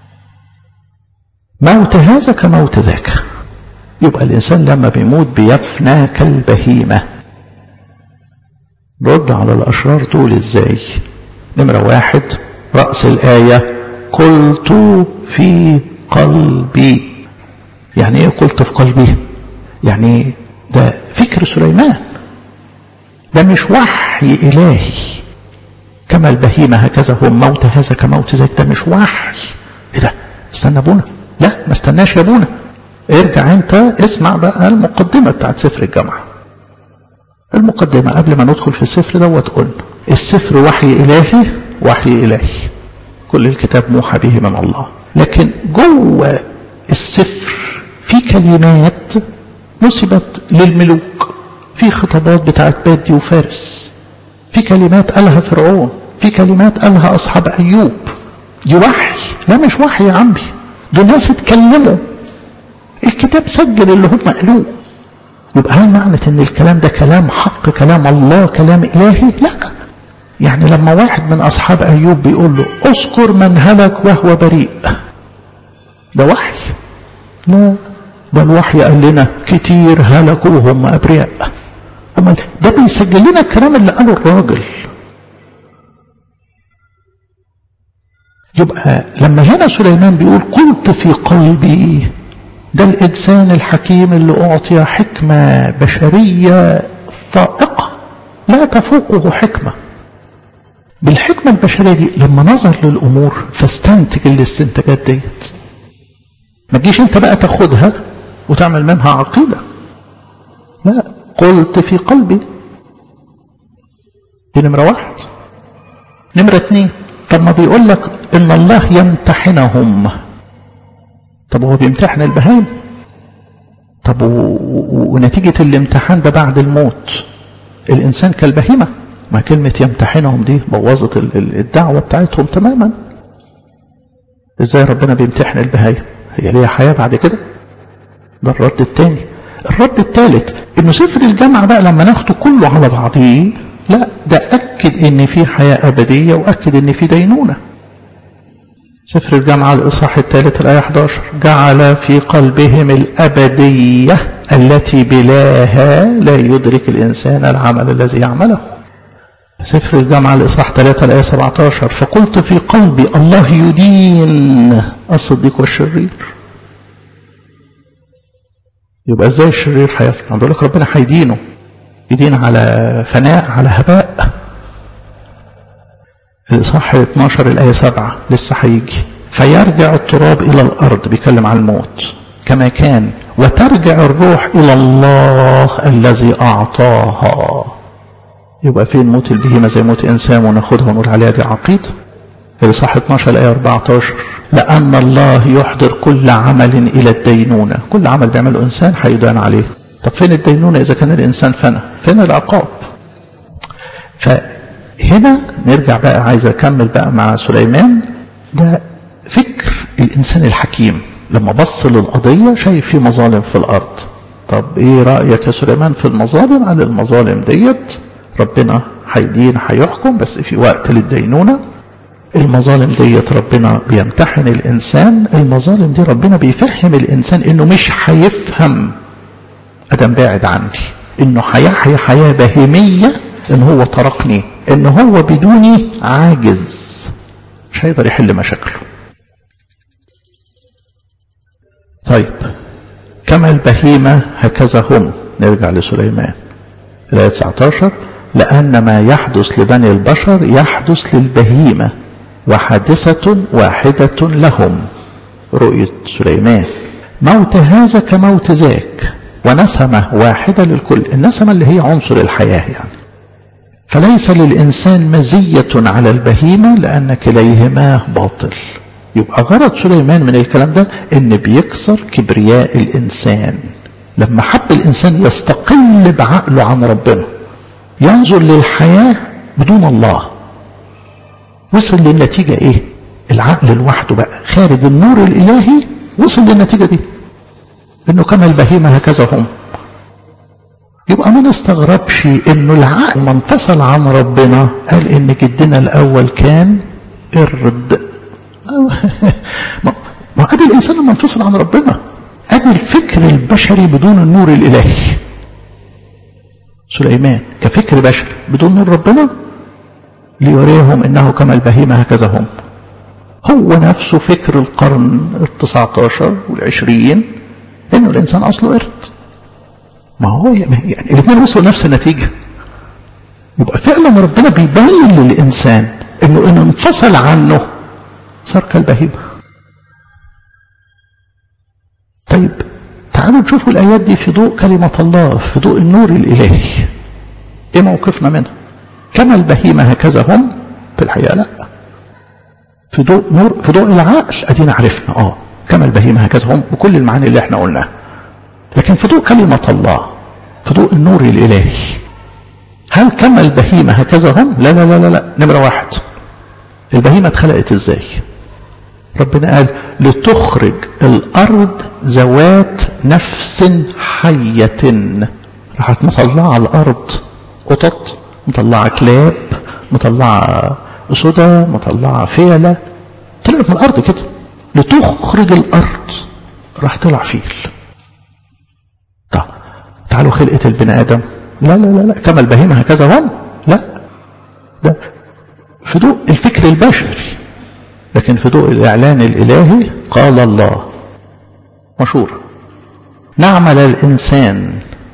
موت هذا كموت ذاك يبقى الإنسان لما بيموت بيفنى كالبهيمة رد على الأشرار دول إزاي نمرة واحد رأس الآية قلت في قلبي يعني إيه قلت في قلبي يعني ده فكر سليمان ده مش وحي إلهي كما البهيمة هكذا هو موت هذا كموت ذاك ده مش وحي ايه ده استنى ابونا لا ما استناش يا ابونا ارجع انت اسمع بقى المقدمة بتاعت سفر الجامعة المقدمة قبل ما ندخل في السفر دوت قلنا السفر وحي إلهي وحي إلهي كل الكتاب موحى به من الله لكن جوه السفر في كلمات نسبت للملوك في خطابات بتاعت بادي وفارس في كلمات قالها فرعون في كلمات قالها أصحاب أيوب دي وحي لا مش وحي يا عمي دول ناس اتكلموا الكتاب سجل اللي هم قالوه يبقى هل معنى ان الكلام ده كلام حق كلام الله كلام الهي لا يعني لما واحد من اصحاب ايوب بيقول له اذكر من هلك وهو بريء ده وحي لا ده الوحي قال لنا كتير هلكوا وهم ابرياء امال ده بيسجل لنا الكلام اللي قاله الراجل يبقى لما هنا سليمان بيقول قلت في قلبي ده الإنسان الحكيم اللي أعطي حكمة بشرية فائقة لا تفوقه حكمة بالحكمة البشرية دي لما نظر للأمور فاستنتج الاستنتاجات ديت ما تجيش انت بقى تاخدها وتعمل منها عقيدة لا قلت في قلبي دي نمرة واحد نمرة اتنين طب ما بيقول لك ان الله يمتحنهم طب هو بيمتحن البهايم طب و... و... ونتيجة الامتحان ده بعد الموت الإنسان كالبهيمة ما كلمة يمتحنهم دي بوظت الدعوة بتاعتهم تماما ازاي ربنا بيمتحن البهايم هي ليها حياة بعد كده ده الرد الثاني الرد الثالث انه سفر الجامعة بقى لما ناخده كله على بعضيه لا ده أكد ان في حياة أبدية وأكد ان في دينونة سفر الجامعة الإصحاح الثالث الآية 11 جعل في قلبهم الأبدية التي بلاها لا يدرك الإنسان العمل الذي يعمله سفر الجامعة الإصحاح 3 الآية 17 فقلت في قلبي الله يدين الصديق والشرير يبقى ازاي الشرير هيفنى بيقول لك ربنا هيدينه يدين على فناء على هباء الإصحاح 12 الآية 7 لسه هيجي فيرجع التراب إلى الأرض بيتكلم عن الموت كما كان وترجع الروح إلى الله الذي أعطاها يبقى فين موت البهيمة زي موت إنسان وناخدها ونقول عليها دي عقيدة الإصحاح 12 الآية 14 لأن الله يحضر كل عمل إلى الدينونة كل عمل بيعمله إنسان هيدان عليه طب فين الدينونة إذا كان الإنسان فنى فين العقاب فهنا نرجع بقى عايز أكمل بقى مع سليمان ده فكر الإنسان الحكيم لما بص للقضية شايف في مظالم في الأرض طب ايه رأيك يا سليمان في المظالم قال المظالم ديت ربنا هيدين هيحكم بس في وقت للدينونة المظالم ديت ربنا بيمتحن الإنسان المظالم دي ربنا بيفهم الإنسان إنه مش هيفهم أدم بعد عني إنه هيحيا حياة بهيمية إن هو تركني إن هو بدوني عاجز مش هيقدر يحل مشاكله طيب كما البهيمة هكذا هم نرجع لسليمان الآية 19 لأن ما يحدث لبني البشر يحدث للبهيمة وحادثة واحدة لهم رؤية سليمان موت هذا كموت ذاك ونسمة واحدة للكل النسمة اللي هي عنصر الحياة يعني فليس للإنسان مزية على البهيمة لأن كليهما باطل يبقى غرض سليمان من الكلام ده ان بيكسر كبرياء الانسان لما حب الانسان يستقل بعقله عن ربنا ينظر للحياة بدون الله وصل للنتيجة ايه العقل لوحده بقى خارج النور الالهي وصل للنتيجة دي انه كما البهيمة هكذا هم يبقى ما نستغربش انه العقل ما انفصل عن ربنا قال ان جدنا الاول كان قرد ما ادي الانسان لما انفصل عن ربنا ادي الفكر البشري بدون النور الالهي سليمان كفكر بشري بدون نور ربنا ليريهم انه كما البهيمه هكذا هم هو نفسه فكر القرن التسعة عشر والعشرين انه الانسان اصله قرد ما هو يعني الاثنين وصلوا نفس النتيجة يبقى فعلا ربنا بيبين للإنسان انه انه انفصل عنه صار كالبهيمة طيب تعالوا نشوفوا الآيات دي في ضوء كلمة الله في ضوء النور الإلهي ايه موقفنا منها كما البهيمة هكذا هم في الحقيقة لا في ضوء نور في ضوء العقل ادينا عرفنا اه كما البهيمة هكذا هم بكل المعاني اللي احنا قلناها لكن في ضوء كلمة الله في ضوء النور الإلهي هل كما البهيمة هكذا هم لا لا لا لا, لا. نمرة واحد البهيمة اتخلقت ازاي ربنا قال لتخرج الأرض ذوات نفس حية راحت مطلعة على الأرض قطط مطلعة كلاب مطلعة أسودة مطلعة فيلة طلعت من الأرض كده لتخرج الأرض راح طلع فيل طب تعالوا خلقة البني آدم لا لا لا لا كما البهيمة هكذا هم لا ده في ضوء الفكر البشري لكن في ضوء الإعلان الإلهي قال الله مشهور نعمل الإنسان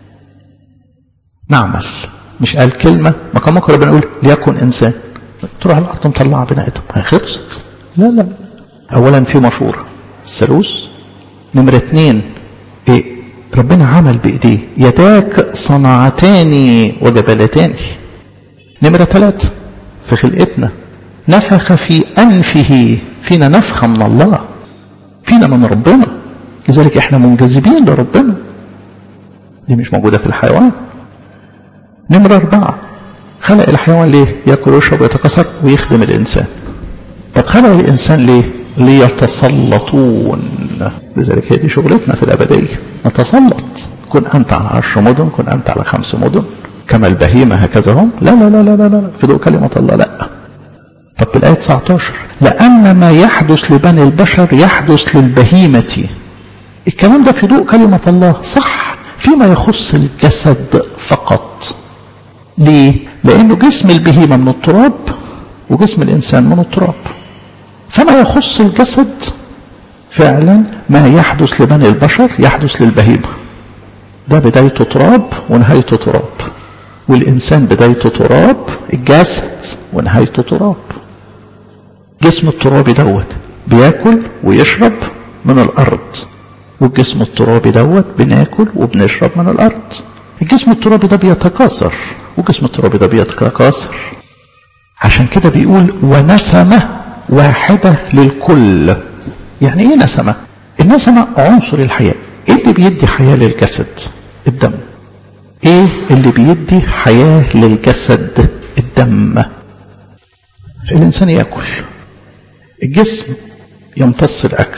نعمل مش قال كلمة ما كان ممكن ربنا يقول ليكن إنسان تروح الأرض مطلعة بني آدم خلصت لا لا أولا في مشورة الثالوث نمرة اتنين إيه ربنا عمل بإيديه يداك صنعتان وجبلتان نمرة ثلاثة في خلقتنا نفخ في أنفه فينا نفخة من الله فينا من ربنا لذلك احنا منجذبين لربنا دي مش موجودة في الحيوان نمرة أربعة خلق الحيوان ليه يأكل ويشرب ويتكسر ويخدم الإنسان طب خلق الإنسان ليه ليتسلطون لذلك هي دي شغلتنا في الأبدية نتسلط كن أنت على عشر مدن كن أنت على خمس مدن كما البهيمة هكذا هم لا لا لا لا لا, لا. في ضوء كلمة الله لا طب الآية 19 لأن ما يحدث لبني البشر يحدث للبهيمة الكلام ده في ضوء كلمة الله صح فيما يخص الجسد فقط ليه؟ لأنه جسم البهيمة من التراب وجسم الإنسان من التراب فما يخص الجسد فعلا ما يحدث لبني البشر يحدث للبهيمة ده بدايته تراب ونهايته تراب والإنسان بدايته تراب الجسد ونهايته تراب جسم الترابي دوت بياكل ويشرب من الأرض والجسم الترابي دوت بناكل وبنشرب من الأرض الجسم الترابي ده بيتكاثر والجسم الترابي ده بيتكاثر عشان كده بيقول ونسمة واحدة للكل يعني ايه نسمة النسمة عنصر الحياة ايه اللي بيدي حياة للجسد الدم ايه اللي بيدي حياة للجسد الدم الانسان ياكل الجسم يمتص الاكل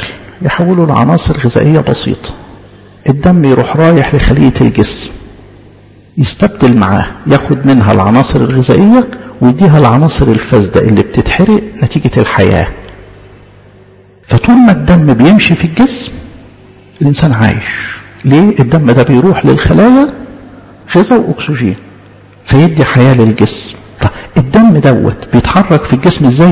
يحولوا لعناصر غذائية بسيطة الدم يروح رايح لخلية الجسم يستبدل معاه ياخد منها العناصر الغذائية ويديها العناصر الفاسدة اللي بتتحرق نتيجة الحياة فطول ما الدم بيمشي في الجسم الإنسان عايش ليه الدم ده بيروح للخلايا غذاء وأكسجين فيدي حياة للجسم طب الدم دوت بيتحرك في الجسم ازاي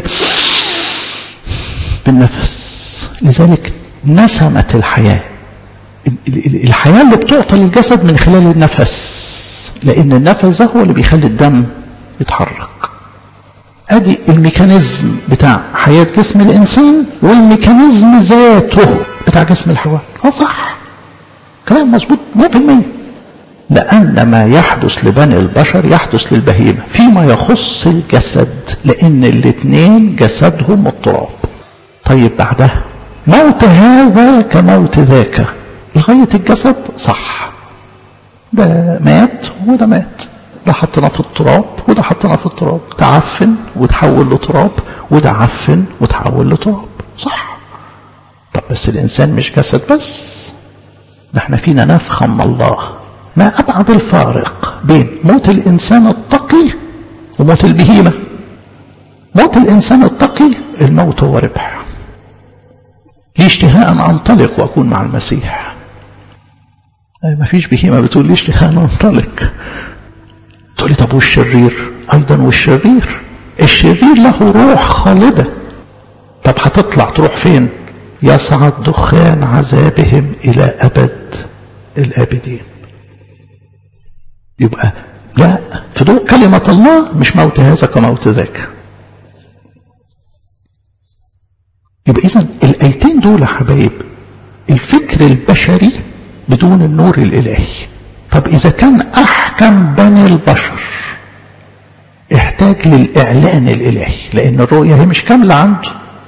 بالنفس لذلك نسمت الحياة الحياة اللي بتعطى للجسد من خلال النفس لأن النفس ده هو اللي بيخلي الدم يتحرك ادي الميكانيزم بتاع حياة جسم الإنسان والميكانيزم ذاته بتاع جسم الحيوان اه صح كلام مظبوط 100% لأن ما يحدث لبني البشر يحدث للبهيمة فيما يخص الجسد لأن الاثنين جسدهم التراب طيب بعدها موت هذا كموت ذاك لغاية الجسد صح ده مات وده مات ده حطنا في التراب وده حطنا في التراب تعفن وتحول لتراب وده عفن وتحول لتراب صح طب بس الإنسان مش جسد بس ده احنا فينا نفخة من الله ما أبعد الفارق بين موت الإنسان التقي وموت البهيمة موت الإنسان التقي الموت هو ربح لي اشتهاء أن أنطلق وأكون مع المسيح أي ما فيش بهيمة بتقول لي اشتهاء أن أنطلق تقول لي طب والشرير أيضا والشرير الشرير له روح خالدة طب هتطلع تروح فين يصعد دخان عذابهم إلى أبد الآبدين يبقى لا في ضوء كلمة الله مش موت هذا كموت ذاك يبقى إذا الآيتين دول يا حبايب الفكر البشري بدون النور الإلهي طب إذا كان أحكم بني البشر احتاج للإعلان الإلهي لأن الرؤية هي مش كاملة عنده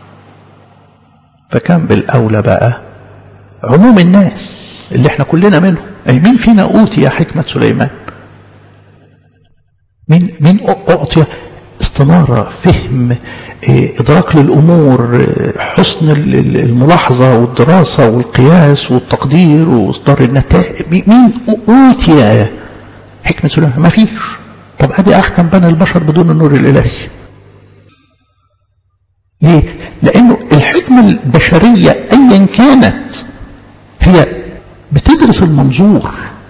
فكان بالأولى بقى عموم الناس اللي احنا كلنا منهم أي مين فينا أوتي حكمة سليمان مين مين أعطي استنارة فهم إدراك للأمور حسن الملاحظة والدراسة والقياس والتقدير وإصدار النتائج مين أوتي حكمة سليمان ما فيش طب أدي أحكم بني البشر بدون النور الإلهي ليه؟ لأنه الحكمة البشرية أيا كانت هي بتدرس المنظور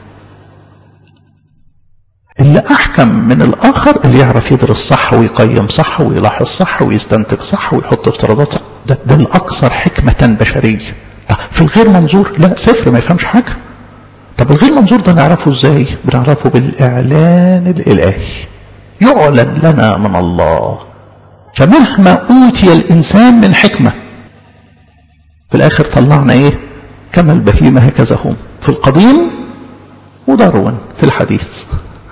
اللي أحكم من الآخر اللي يعرف يدرس صح ويقيم صح ويلاحظ صح ويستنتج صح ويحط افتراضات صح ده, ده الأكثر حكمة بشرية في الغير منظور لا صفر ما يفهمش حاجة طب الغير منظور ده نعرفه ازاي بنعرفه بالإعلان الإلهي يعلن لنا من الله فمهما أوتي الإنسان من حكمة في الآخر طلعنا إيه كما البهيمة هكذا هم في القديم ودارون في الحديث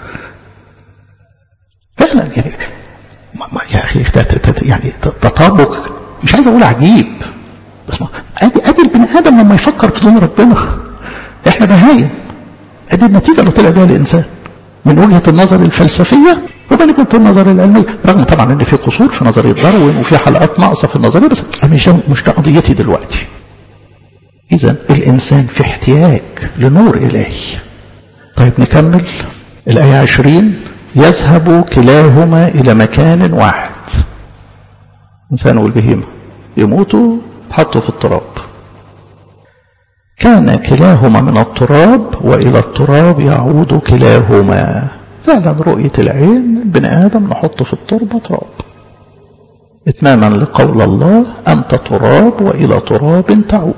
فعلا يعني ما يا أخي يعني تطابق مش عايز أقول عجيب بس ما أدي, أدي البني آدم لما يفكر بدون ربنا إحنا بهايم أدي النتيجة اللي طلع بها الإنسان من وجهة النظر الفلسفية ومن وجهة النظر العلمية رغم طبعا ان في قصور في نظرية داروين وفي حلقات ناقصة في النظرية بس مش مش ده قضيتي دلوقتي إذا الإنسان في احتياج لنور إلهي طيب نكمل الآية عشرين يذهب كلاهما إلى مكان واحد الإنسان والبهيمة يموتوا تحطوا في التراب كان كلاهما من التراب وإلى التراب يعود كلاهما فعلا رؤية العين البني آدم نحطه في التربة تراب إتماما لقول الله أنت تراب وإلى تراب تعود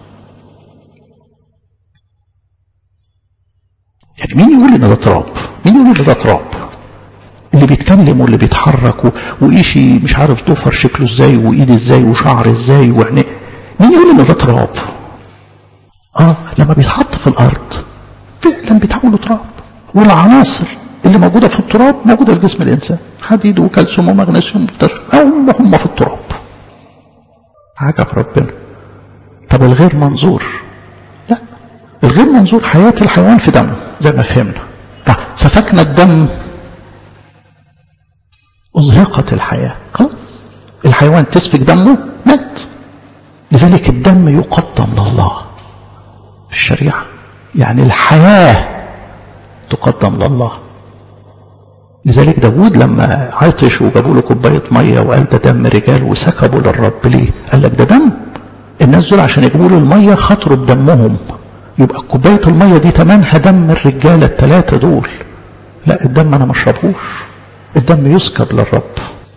يعني مين يقول ان ده تراب مين يقول ان ده تراب اللي بيتكلم واللي بيتحرك وإيشي مش عارف ضفر شكله ازاي وايد ازاي وشعر ازاي وعينيه مين يقول ان ده تراب اه لما بيتحط في الارض فعلا بيتحول تراب والعناصر اللي موجودة في التراب موجودة في جسم الإنسان حديد وكالسيوم ومغنيسيوم هم هم في التراب عجب ربنا طب الغير منظور لا الغير منظور حياة الحيوان في دمه زي ما فهمنا طب سفكنا الدم أزهقت الحياة خلاص الحيوان تسفك دمه مات لذلك الدم يقدم لله في الشريعة يعني الحياة تقدم لله لذلك داود لما عطش وجابوا له كوبايه ميه وقال ده دم رجال وسكبوا للرب ليه؟ قال لك ده دم الناس دول عشان يجيبوا له الميه خاطروا بدمهم يبقى كوبايه الميه دي تمنها دم الرجاله الثلاثه دول لا الدم انا ما اشربهوش الدم يسكب للرب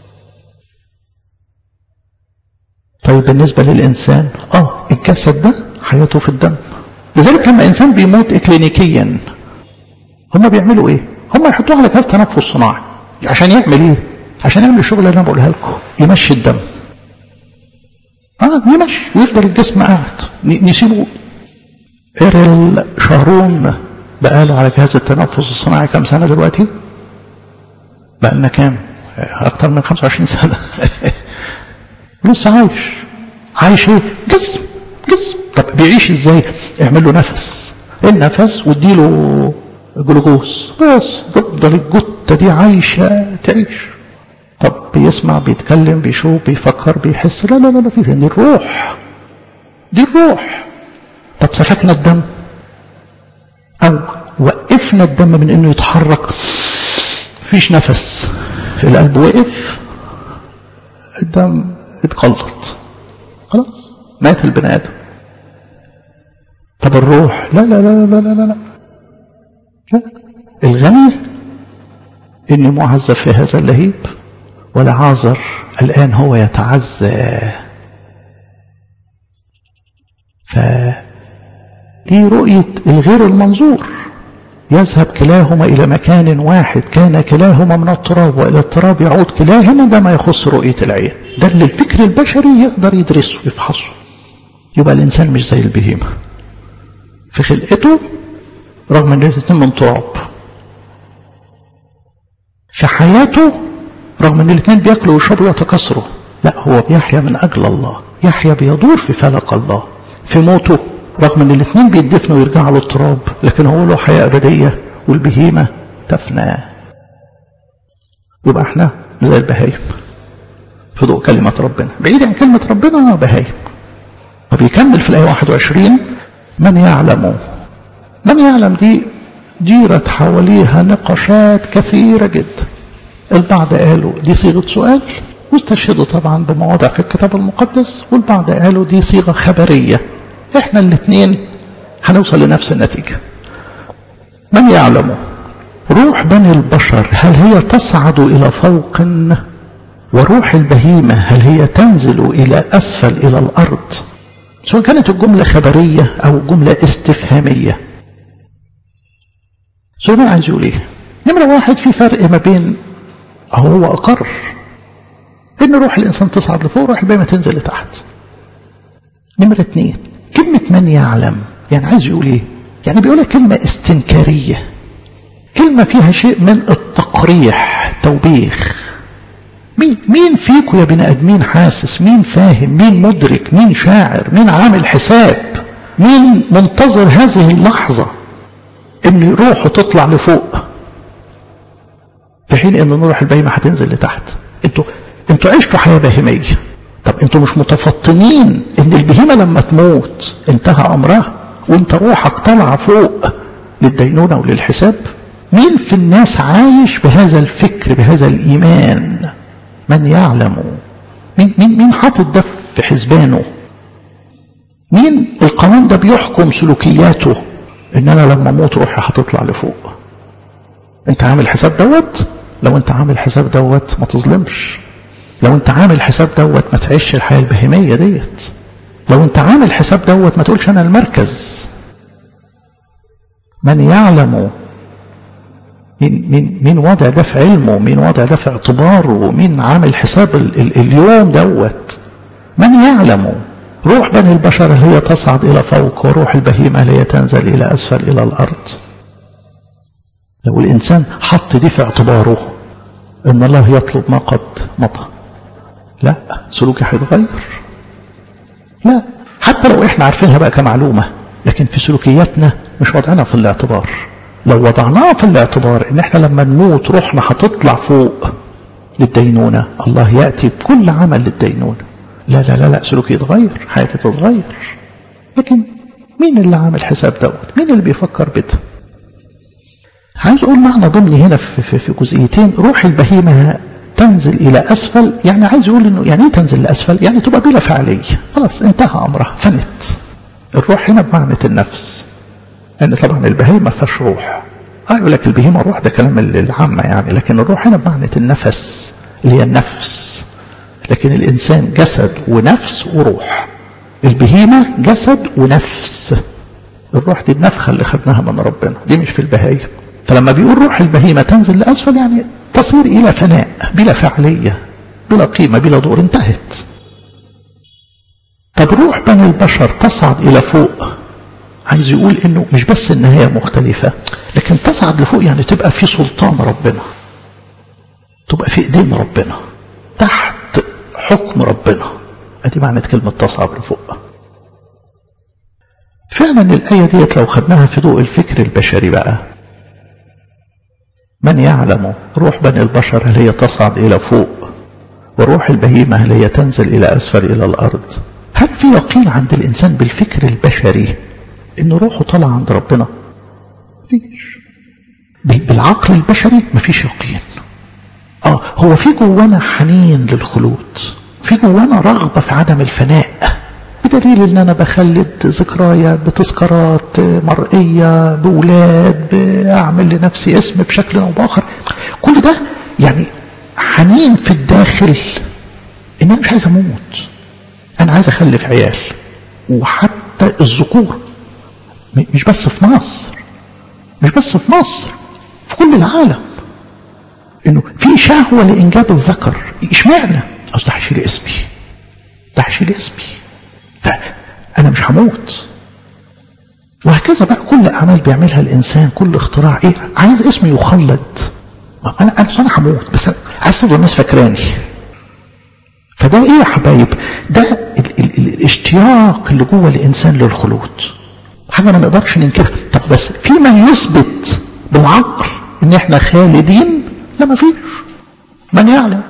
طيب بالنسبه للانسان اه الجسد ده حياته في الدم لذلك لما انسان بيموت اكلينيكيا هم بيعملوا ايه هم يحطوه على جهاز تنفس صناعي عشان يعمل ايه عشان يعمل الشغل اللي انا بقولها لكم يمشي الدم اه يمشي ويفضل الجسم قاعد نسيبه ايرل شهرون بقاله على جهاز التنفس الصناعي كام سنه دلوقتي بقى لنا كام اكتر من 25 سنه لسه عايش عايش ايه جسم جسم طب بيعيش ازاي اعمل له نفس النفس واديله جلوكوز بس تفضل الجتة دي عايشة تعيش طب بيسمع بيتكلم بيشوف بيفكر بيحس لا لا لا لا في دي الروح دي الروح طب سفكنا الدم او وقفنا الدم من انه يتحرك مفيش نفس القلب وقف الدم اتقلط خلاص مات البني ادم طب الروح لا لا لا لا لا لا, لا. لا الغني اني معذب في هذا اللهيب ولا عاذر الان هو يتعزى ف دي رؤية الغير المنظور يذهب كلاهما إلى مكان واحد كان كلاهما من التراب وإلى التراب يعود كلاهما ده ما يخص رؤية العين ده اللي الفكر البشري يقدر يدرسه يفحصه يبقى الإنسان مش زي البهيمة في خلقته رغم ان الاثنين من تراب في حياته رغم ان الاثنين بياكلوا ويشربوا ويتكاثروا لا هو بيحيا من اجل الله يحيا بيدور في فلك الله في موته رغم ان الاثنين بيدفنوا ويرجعوا للتراب لكن هو له حياه ابديه والبهيمه تفنى يبقى احنا زي البهايم في ضوء كلمه ربنا بعيد عن كلمه ربنا بهايم وبيكمل في الايه 21 من يعلم من يعلم دي جيرت حواليها نقاشات كثيرة جدا البعض قالوا دي صيغة سؤال واستشهدوا طبعا بمواضع في الكتاب المقدس والبعض قالوا دي صيغة خبرية احنا الاثنين هنوصل لنفس النتيجة من يعلم روح بني البشر هل هي تصعد إلى فوق وروح البهيمة هل هي تنزل إلى أسفل إلى الأرض سواء كانت الجملة خبرية أو جملة استفهامية سليمان عايز يقول ايه نمرة واحد في فرق ما بين هو أقر إن روح الإنسان تصعد لفوق روح البهيمة تنزل لتحت نمرة اتنين كلمة من يعلم يعني عايز يقول ايه يعني بيقولها كلمة استنكارية كلمة فيها شيء من التقريح توبيخ مين مين فيكم يا بني ادمين حاسس مين فاهم مين مدرك مين شاعر مين عامل حساب مين منتظر هذه اللحظة ان روحه تطلع لفوق في حين ان روح البهيمة هتنزل لتحت انتوا انتوا عشتوا حياة بهيمية طب انتوا مش متفطنين ان البهيمة لما تموت انتهى امرها وانت روحك طالعة فوق للدينونة وللحساب مين في الناس عايش بهذا الفكر بهذا الايمان من يعلم مين مين مين حاطط ده في حسبانه مين القانون ده بيحكم سلوكياته ان انا لما اموت روحي هتطلع لفوق انت عامل حساب دوت لو انت عامل حساب دوت ما تظلمش لو انت عامل حساب دوت ما تعيش الحياه البهيميه ديت لو انت عامل حساب دوت ما تقولش انا المركز من يعلم مين مين مين وضع ده في علمه مين وضع ده في اعتباره مين عامل حساب ال ال اليوم دوت من يعلم روح بني البشر هي تصعد إلى فوق وروح البهيمة هي تنزل إلى أسفل إلى الأرض لو الإنسان حط دي في اعتباره إن الله يطلب ما قد مضى لا سلوكي هيتغير لا حتى لو احنا عارفينها بقى كمعلومة لكن في سلوكياتنا مش وضعنا في الاعتبار لو وضعناها في الاعتبار ان احنا لما نموت روحنا هتطلع فوق للدينونة الله يأتي بكل عمل للدينونة لا لا لا لا سلوكي يتغير حياتي تتغير لكن مين اللي عامل حساب دوت مين اللي بيفكر بده عايز اقول معنى ضمني هنا في, في, في جزئيتين روح البهيمه تنزل الى اسفل يعني عايز يقول انه يعني ايه تنزل لاسفل يعني تبقى بلا فعاليه خلاص انتهى امرها فنت الروح هنا بمعنى النفس لان طبعا البهيمه ما فيهاش روح اه يقول لك البهيمه الروح ده كلام العامه يعني لكن الروح هنا بمعنى النفس اللي هي النفس لكن الانسان جسد ونفس وروح البهيمه جسد ونفس الروح دي النفخه اللي خدناها من ربنا دي مش في البهايم فلما بيقول روح البهيمه تنزل لاسفل يعني تصير الى فناء بلا فعاليه بلا قيمه بلا دور انتهت طب روح بني البشر تصعد الى فوق عايز يقول انه مش بس ان هي مختلفه لكن تصعد لفوق يعني تبقى في سلطان ربنا تبقى في ايدين ربنا تحت حكم ربنا ادي معنى كلمه تصعد لفوق فعلا الآية ديت لو خدناها في ضوء الفكر البشري بقى من يعلم روح بني البشر هل هي تصعد إلى فوق وروح البهيمة هل هي تنزل إلى أسفل إلى الأرض هل في يقين عند الإنسان بالفكر البشري إن روحه طالعة عند ربنا مفيش بالعقل البشري مفيش يقين آه هو في جوانا حنين للخلود في جوانا رغبة في عدم الفناء بدليل ان انا بخلد ذكرايا بتذكارات مرئية بولاد بعمل لنفسي اسم بشكل او باخر كل ده يعني حنين في الداخل ان انا مش عايز اموت انا عايز اخلف عيال وحتى الذكور مش بس في مصر مش بس في مصر في كل العالم انه في شهوة لانجاب الذكر اشمعنى اصل ده هيشيل اسمي ده هيشيل اسمي فأنا مش هموت وهكذا بقى كل أعمال بيعملها الإنسان كل اختراع إيه عايز اسمه يخلد أنا أنا أنا هموت بس عايز تفضل الناس فاكراني فده إيه يا حبايب ده ال ال ال الاشتياق اللي جوه الإنسان للخلود حاجة ما نقدرش ننكرها طب بس في ما يثبت بالعقل إن إحنا خالدين لا ما فيش من يعلم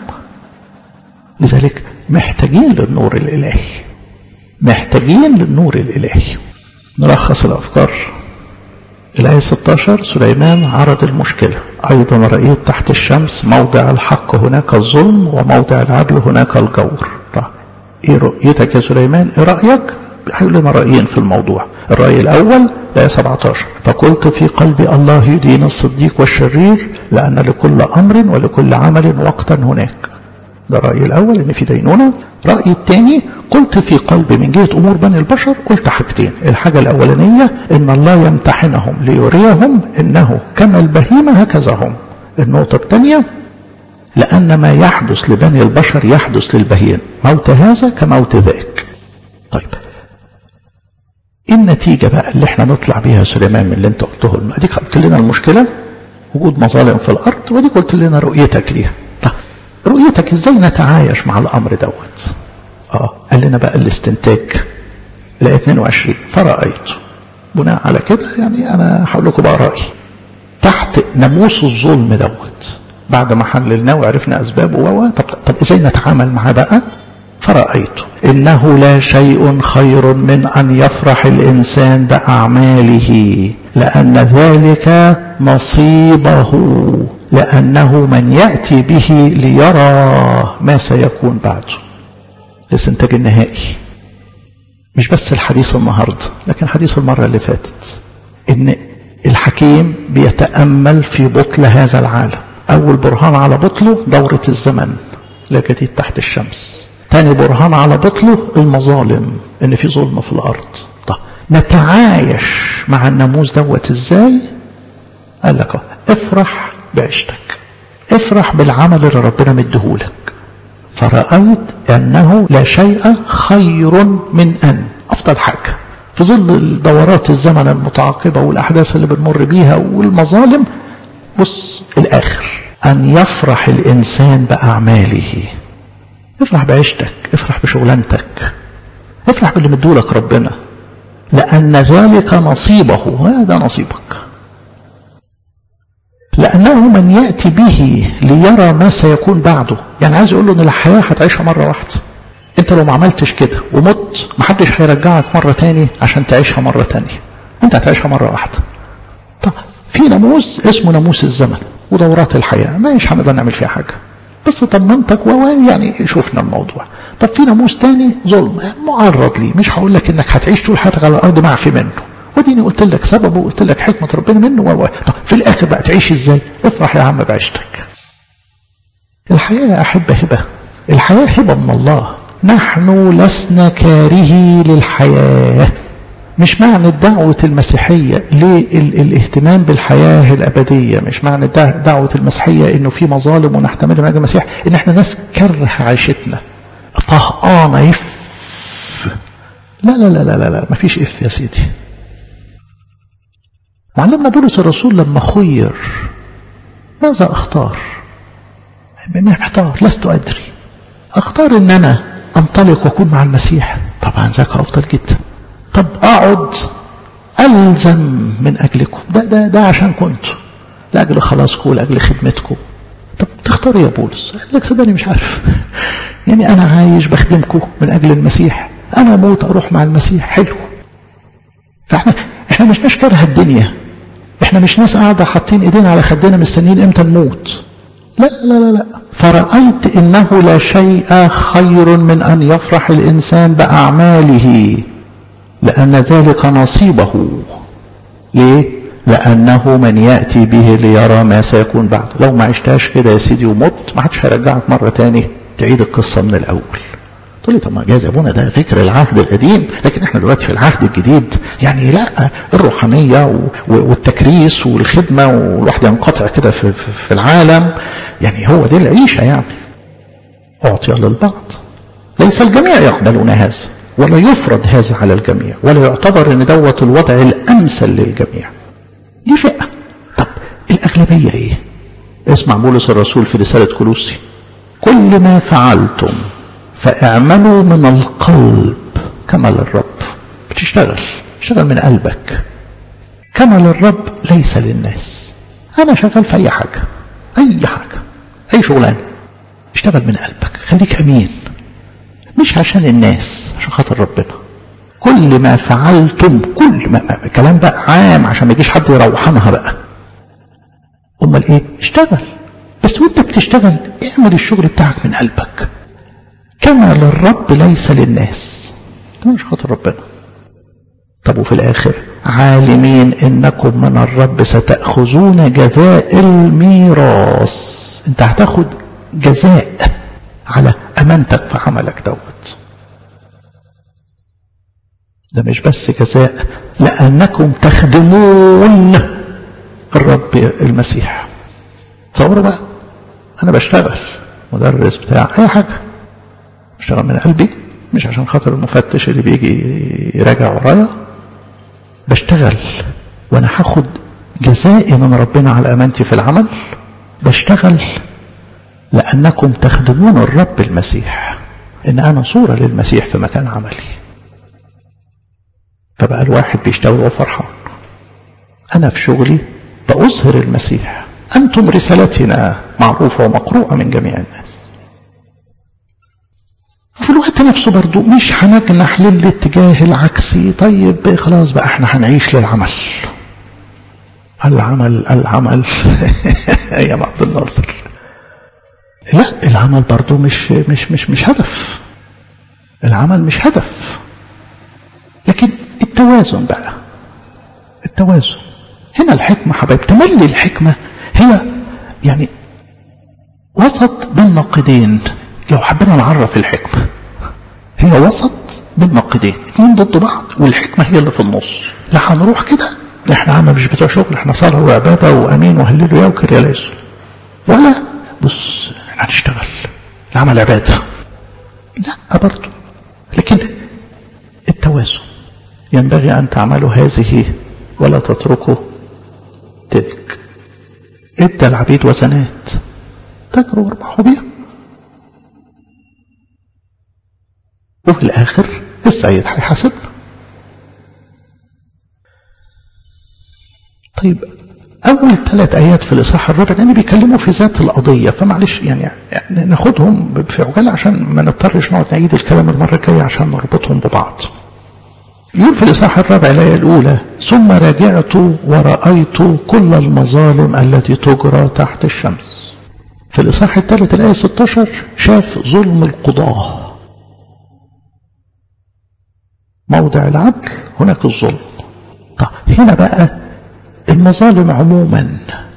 لذلك محتاجين للنور الإلهي محتاجين للنور الإلهي نلخص الأفكار الآية 16 سليمان عرض المشكلة أيضا رأيت تحت الشمس موضع الحق هناك الظلم وموضع العدل هناك الجور طيب إيه رؤيتك يا سليمان إيه رأيك هيقول لنا رأيين في الموضوع الرأي الأول الآية 17 فقلت في قلبي الله يدين الصديق والشرير لأن لكل أمر ولكل عمل وقتا هناك ده الرأي الأول إن في دينونة رأي الثاني قلت في قلبي من جهة أمور بني البشر قلت حاجتين الحاجة الأولانية إن الله يمتحنهم ليريهم إنه كما البهيمة هكذا هم النقطة الثانية لأن ما يحدث لبني البشر يحدث للبهيم موت هذا كموت ذاك طيب ايه النتيجة بقى اللي احنا نطلع بيها سليمان من اللي انت قلته لنا اديك قلت لنا المشكلة وجود مظالم في الارض وديك قلت لنا رؤيتك ليها طيب رؤيتك ازاي نتعايش مع الامر دوت اه قال لنا بقى الاستنتاج الايه 22 فرأيته بناء على كده يعني انا هقول لكم بقى رأيي تحت ناموس الظلم دوت بعد ما حللناه وعرفنا اسبابه و طب طب ازاي نتعامل معاه بقى فرأيت إنه لا شيء خير من أن يفرح الإنسان بأعماله لأن ذلك نصيبه لأنه من يأتي به ليرى ما سيكون بعده الاستنتاج النهائي مش بس الحديث النهاردة لكن حديث المرة اللي فاتت إن الحكيم بيتأمل في بطل هذا العالم أول برهان على بطله دورة الزمن لا جديد تحت الشمس تاني برهان على بطله المظالم ان في ظلم في الارض طب نتعايش مع الناموس دوت ازاي قال لك افرح بعيشتك افرح بالعمل اللي ربنا مديهولك فرأيت أنه لا شيء خير من أن أفضل حاجة في ظل دورات الزمن المتعاقبة والأحداث اللي بنمر بيها والمظالم بص الآخر أن يفرح الإنسان بأعماله افرح بعيشتك افرح بشغلانتك افرح باللي مدولك ربنا لأن ذلك نصيبه هذا نصيبك لأنه من يأتي به ليرى ما سيكون بعده يعني عايز يقول له أن الحياة هتعيشها مرة واحدة انت لو ما عملتش كده ومت محدش هيرجعك مرة تاني عشان تعيشها مرة تانية انت هتعيشها مرة واحدة طب في ناموس اسمه ناموس الزمن ودورات الحياة مش هنقدر نعمل فيها حاجة بس طمنتك و يعني شفنا الموضوع طب في ناموس تاني ظلم معرض ليه مش هقول لك انك هتعيش طول حياتك على الارض معفي منه وديني قلت لك سببه وقلت لك حكمة ربنا منه و طب في الاخر بقى تعيش ازاي افرح يا عم بعيشتك الحياة يا أحبة هبة الحياة هبة من الله نحن لسنا كاره للحياة مش معنى دعوة المسيحية للاهتمام بالحياة الأبدية مش معنى دعوة المسيحية إنه في مظالم ونحتمل من أجل المسيح إن إحنا ناس كره عيشتنا طهقانة إف لا لا لا لا لا, لا مفيش إف يا سيدي معلمنا بولس الرسول لما خير ماذا أختار محتار لست أدري أختار أن أنا أنطلق وأكون مع المسيح طبعا ذاك أفضل جدا طب أقعد ألزم من أجلكم ده, ده, ده عشان كنت لأجل خلاصكم لأجل خدمتكم طب تختار يا بولس قال لك صدقني مش عارف يعني أنا عايش بخدمكم من أجل المسيح أنا أموت أروح مع المسيح حلو فإحنا إحنا مش ناس كاره الدنيا إحنا مش ناس قاعدة حاطين إيدينا على خدنا مستنيين إمتى نموت لا لا لا لا فرأيت إنه لا شيء خير من أن يفرح الإنسان بأعماله لأن ذلك نصيبه ليه؟ لأنه من يأتي به ليرى ما سيكون بعده لو ما عشتهاش كده يا سيدي ومت ما حدش هيرجعك مرة تاني تعيد القصة من الأول تقول لي طب ما جاز يا ابونا ده فكر العهد القديم لكن احنا دلوقتي في العهد الجديد يعني لا الروحانيه والتكريس والخدمه والواحد ينقطع كده في, في العالم يعني هو دي العيشه يعني اعطي للبعض ليس الجميع يقبلون هذا ولا يفرض هذا على الجميع ولا يعتبر ان دوت الوضع الامثل للجميع دي فئه طب الاغلبيه ايه اسمع بولس الرسول في رساله كولوسي كل ما فعلتم فاعملوا من القلب كما للرب بتشتغل اشتغل من قلبك كما للرب ليس للناس انا شغال في اي حاجه اي حاجه اي شغلانه اشتغل من قلبك خليك امين مش عشان الناس عشان خاطر ربنا كل ما فعلتم كل ما, ما كلام بقى عام عشان ما يجيش حد يروحنها بقى امال ايه اشتغل بس وانت بتشتغل اعمل الشغل بتاعك من قلبك كما للرب ليس للناس مش خاطر ربنا طب وفي الآخر عالمين إنكم من الرب ستأخذون جزاء الميراث أنت هتاخد جزاء على أمانتك في عملك دوت ده مش بس جزاء لأنكم تخدمون الرب المسيح تصوروا بقى أنا بشتغل مدرس بتاع أي حاجة بشتغل من قلبي مش عشان خاطر المفتش اللي بيجي يراجع ورايا بشتغل وانا هاخد جزائي من ربنا على امانتي في العمل بشتغل لانكم تخدمون الرب المسيح ان انا صورة للمسيح في مكان عملي فبقى الواحد بيشتغل وهو فرحان انا في شغلي بأظهر المسيح انتم رسالتنا معروفة ومقروءة من جميع الناس وفي الوقت نفسه برضو مش هنجنح للاتجاه العكسي طيب خلاص بقى احنا هنعيش للعمل العمل العمل يا عبد الناصر لا العمل برضو مش مش مش مش هدف العمل مش هدف لكن التوازن بقى التوازن هنا الحكمة حبايب تملي الحكمة هي يعني وسط بين ناقدين لو حبينا نعرف الحكمة هي وسط بين ناقدين اتنين ضد بعض والحكمة هي اللي في النص لا هنروح كده احنا عم مش بتوع شغل احنا صلاة وعبادة وامين وهللوا يا وكر يا ليس ولا بص احنا هنشتغل العمل عبادة لا برضه لكن التوازن ينبغي ان تعملوا هذه ولا تتركوا تلك ادى العبيد وزنات تجروا واربحوا بيها وفي الآخر السيد هيحاسبنا طيب أول ثلاث آيات في الإصحاح الرابع يعني بيكلموا في ذات القضية فمعلش يعني, يعني ناخدهم في عجالة عشان ما نضطرش نقعد نعيد الكلام المرة الجاية عشان نربطهم ببعض. يقول في الإصحاح الرابع الآية الأولى ثم رجعت ورأيت كل المظالم التي تجرى تحت الشمس. في الإصحاح الثالث الآية 16 شاف ظلم القضاة. موضع العدل هناك الظلم. طب هنا بقى المظالم عموما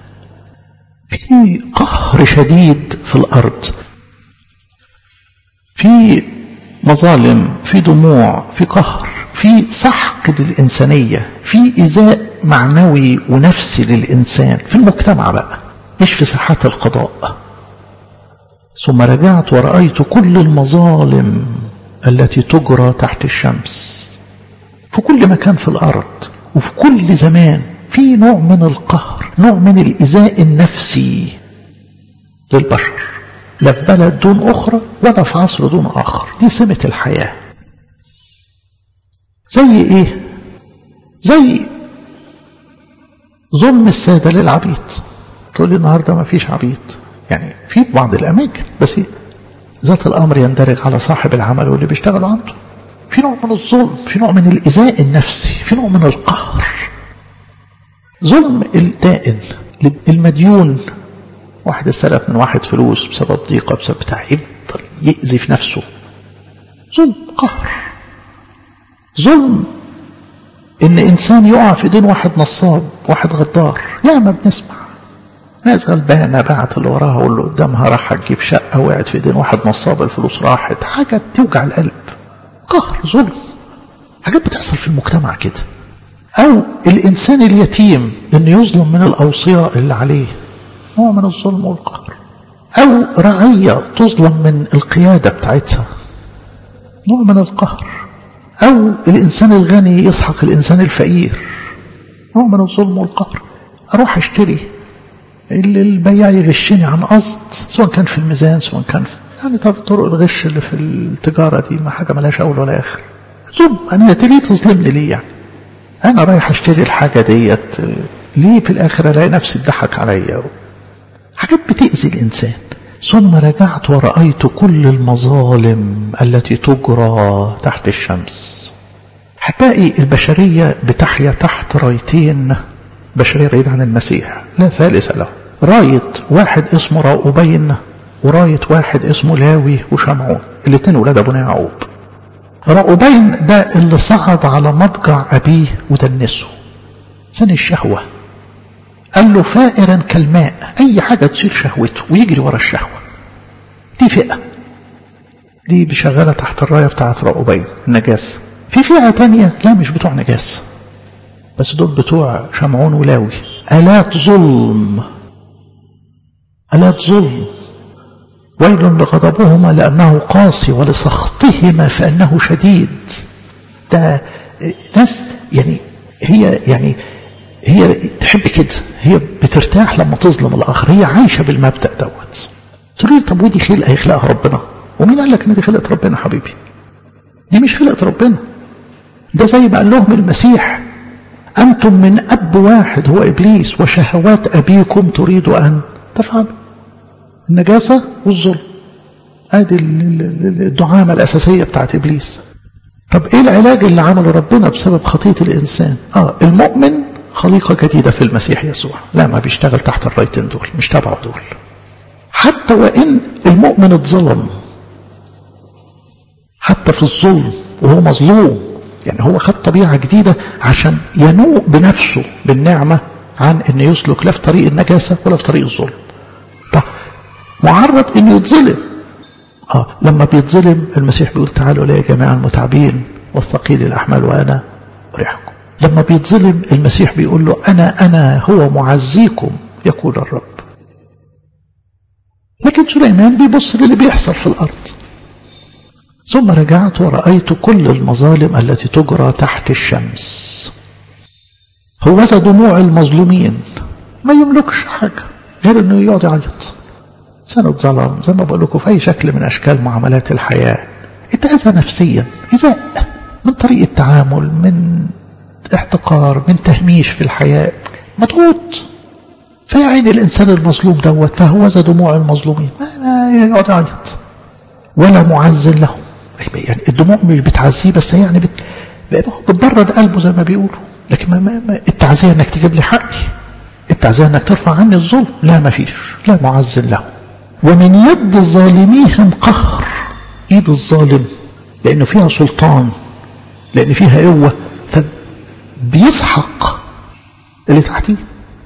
في قهر شديد في الأرض في مظالم في دموع في قهر في سحق للإنسانية في إزاء معنوي ونفسي للإنسان في المجتمع بقى مش في ساحات القضاء ثم رجعت ورأيت كل المظالم التي تجرى تحت الشمس في كل مكان في الأرض وفي كل زمان في نوع من القهر نوع من الإزاء النفسي للبشر لا في بلد دون أخرى ولا في عصر دون آخر دي سمة الحياة زي إيه زي ظلم السادة للعبيد تقول لي النهاردة ما فيش عبيد يعني في بعض الأماكن بس ذات الأمر يندرج على صاحب العمل واللي بيشتغلوا عنده في نوع من الظلم في نوع من الإزاء النفسي في نوع من القهر ظلم الدائن المديون واحد استلف من واحد فلوس بسبب ضيقة بسبب بتاع يفضل يأذي في نفسه ظلم قهر ظلم ان انسان يقع في ايدين واحد نصاب واحد غدار يا ما بنسمع ناس غلبانة باعت اللي وراها واللي قدامها راح تجيب شقة وقعت في ايدين واحد نصاب الفلوس راحت حاجة توجع القلب قهر ظلم حاجات بتحصل في المجتمع كده أو الإنسان اليتيم إنه يظلم من الأوصياء اللي عليه نوع من الظلم والقهر أو رعية تظلم من القيادة بتاعتها نوع من القهر أو الإنسان الغني يسحق الإنسان الفقير نوع من الظلم والقهر أروح أشتري البياع يغشني عن قصد سواء كان في الميزان سواء كان في يعني طب طرق الغش اللي في التجارة دي ما حاجة ملهاش أول ولا آخر ظلم أنا ليه تظلمني ليه يعني أنا رايح أشتري الحاجة ديت ليه في الآخر ألاقي نفسي اتضحك عليا حاجات بتأذي الإنسان ثم رجعت ورأيت كل المظالم التي تجرى تحت الشمس حبائي البشرية بتحيا تحت رايتين بشرية بعيد عن المسيح لا ثالث له راية واحد اسمه راؤوبين وراية واحد اسمه لاوي وشمعون الاثنين ولاد أبونا يعقوب راؤوبين ده اللي صعد على مضجع أبيه ودنسه سن الشهوة قال له فائرا كالماء أي حاجة تصير شهوته ويجري ورا الشهوة دي فئة دي بشغالة تحت الراية بتاعت راؤوبين النجاسة في فئة تانية لا مش بتوع نجاسة بس دول بتوع شمعون ولاوي آلات ظلم آلات ظلم ويل لغضبهما لأنه قاسي ولسخطهما فأنه شديد ده ناس يعني هي يعني هي تحب كده هي بترتاح لما تظلم الآخر هي عايشة بالمبدأ دوت تقول لي طب ودي خلقة يخلقها ربنا ومين قال لك ان دي خلقة ربنا حبيبي دي مش خلقة ربنا ده زي ما قال لهم المسيح أنتم من أب واحد هو إبليس وشهوات أبيكم تريد أن تفعلوا النجاسة والظلم ادي الدعامة الأساسية بتاعت إبليس طب إيه العلاج اللي عمله ربنا بسبب خطية الإنسان آه المؤمن خليقة جديدة في المسيح يسوع لا ما بيشتغل تحت الرايتين دول مش تبعه دول حتى وإن المؤمن اتظلم حتى في الظلم وهو مظلوم يعني هو خد طبيعة جديدة عشان ينوء بنفسه بالنعمة عن أن يسلك لا في طريق النجاسة ولا في طريق الظلم طب معرض أنه يتظلم آه لما بيتظلم المسيح بيقول تعالوا لي يا جماعة المتعبين والثقيل الأحمال وأنا أريحكم لما بيتظلم المسيح بيقول له أنا أنا هو معزيكم يقول الرب لكن سليمان بيبص للي بيحصل في الأرض ثم رجعت ورأيت كل المظالم التي تجرى تحت الشمس هوذا دموع المظلومين ما يملكش حاجة غير انه يقعد يعيط سنة ظلم زي ما بقول لكم في أي شكل من أشكال معاملات الحياة اتأذى نفسيا إذاء من طريقة تعامل من احتقار من تهميش في الحياة مضغوط فيا عين الإنسان المظلوم دوت فهو ذا دموع المظلومين ما يقعد يعيط ولا معز لهم يعني الدموع مش بتعزيه بس هي يعني بت... بتبرد قلبه زي ما بيقولوا لكن ما ما ما التعزية انك تجيب لي حقي التعزية انك ترفع عني الظلم لا ما فيش لا معز له ومن يد ظالميهم قهر ايد الظالم لانه فيها سلطان لان فيها قوة فبيسحق اللي تحتيه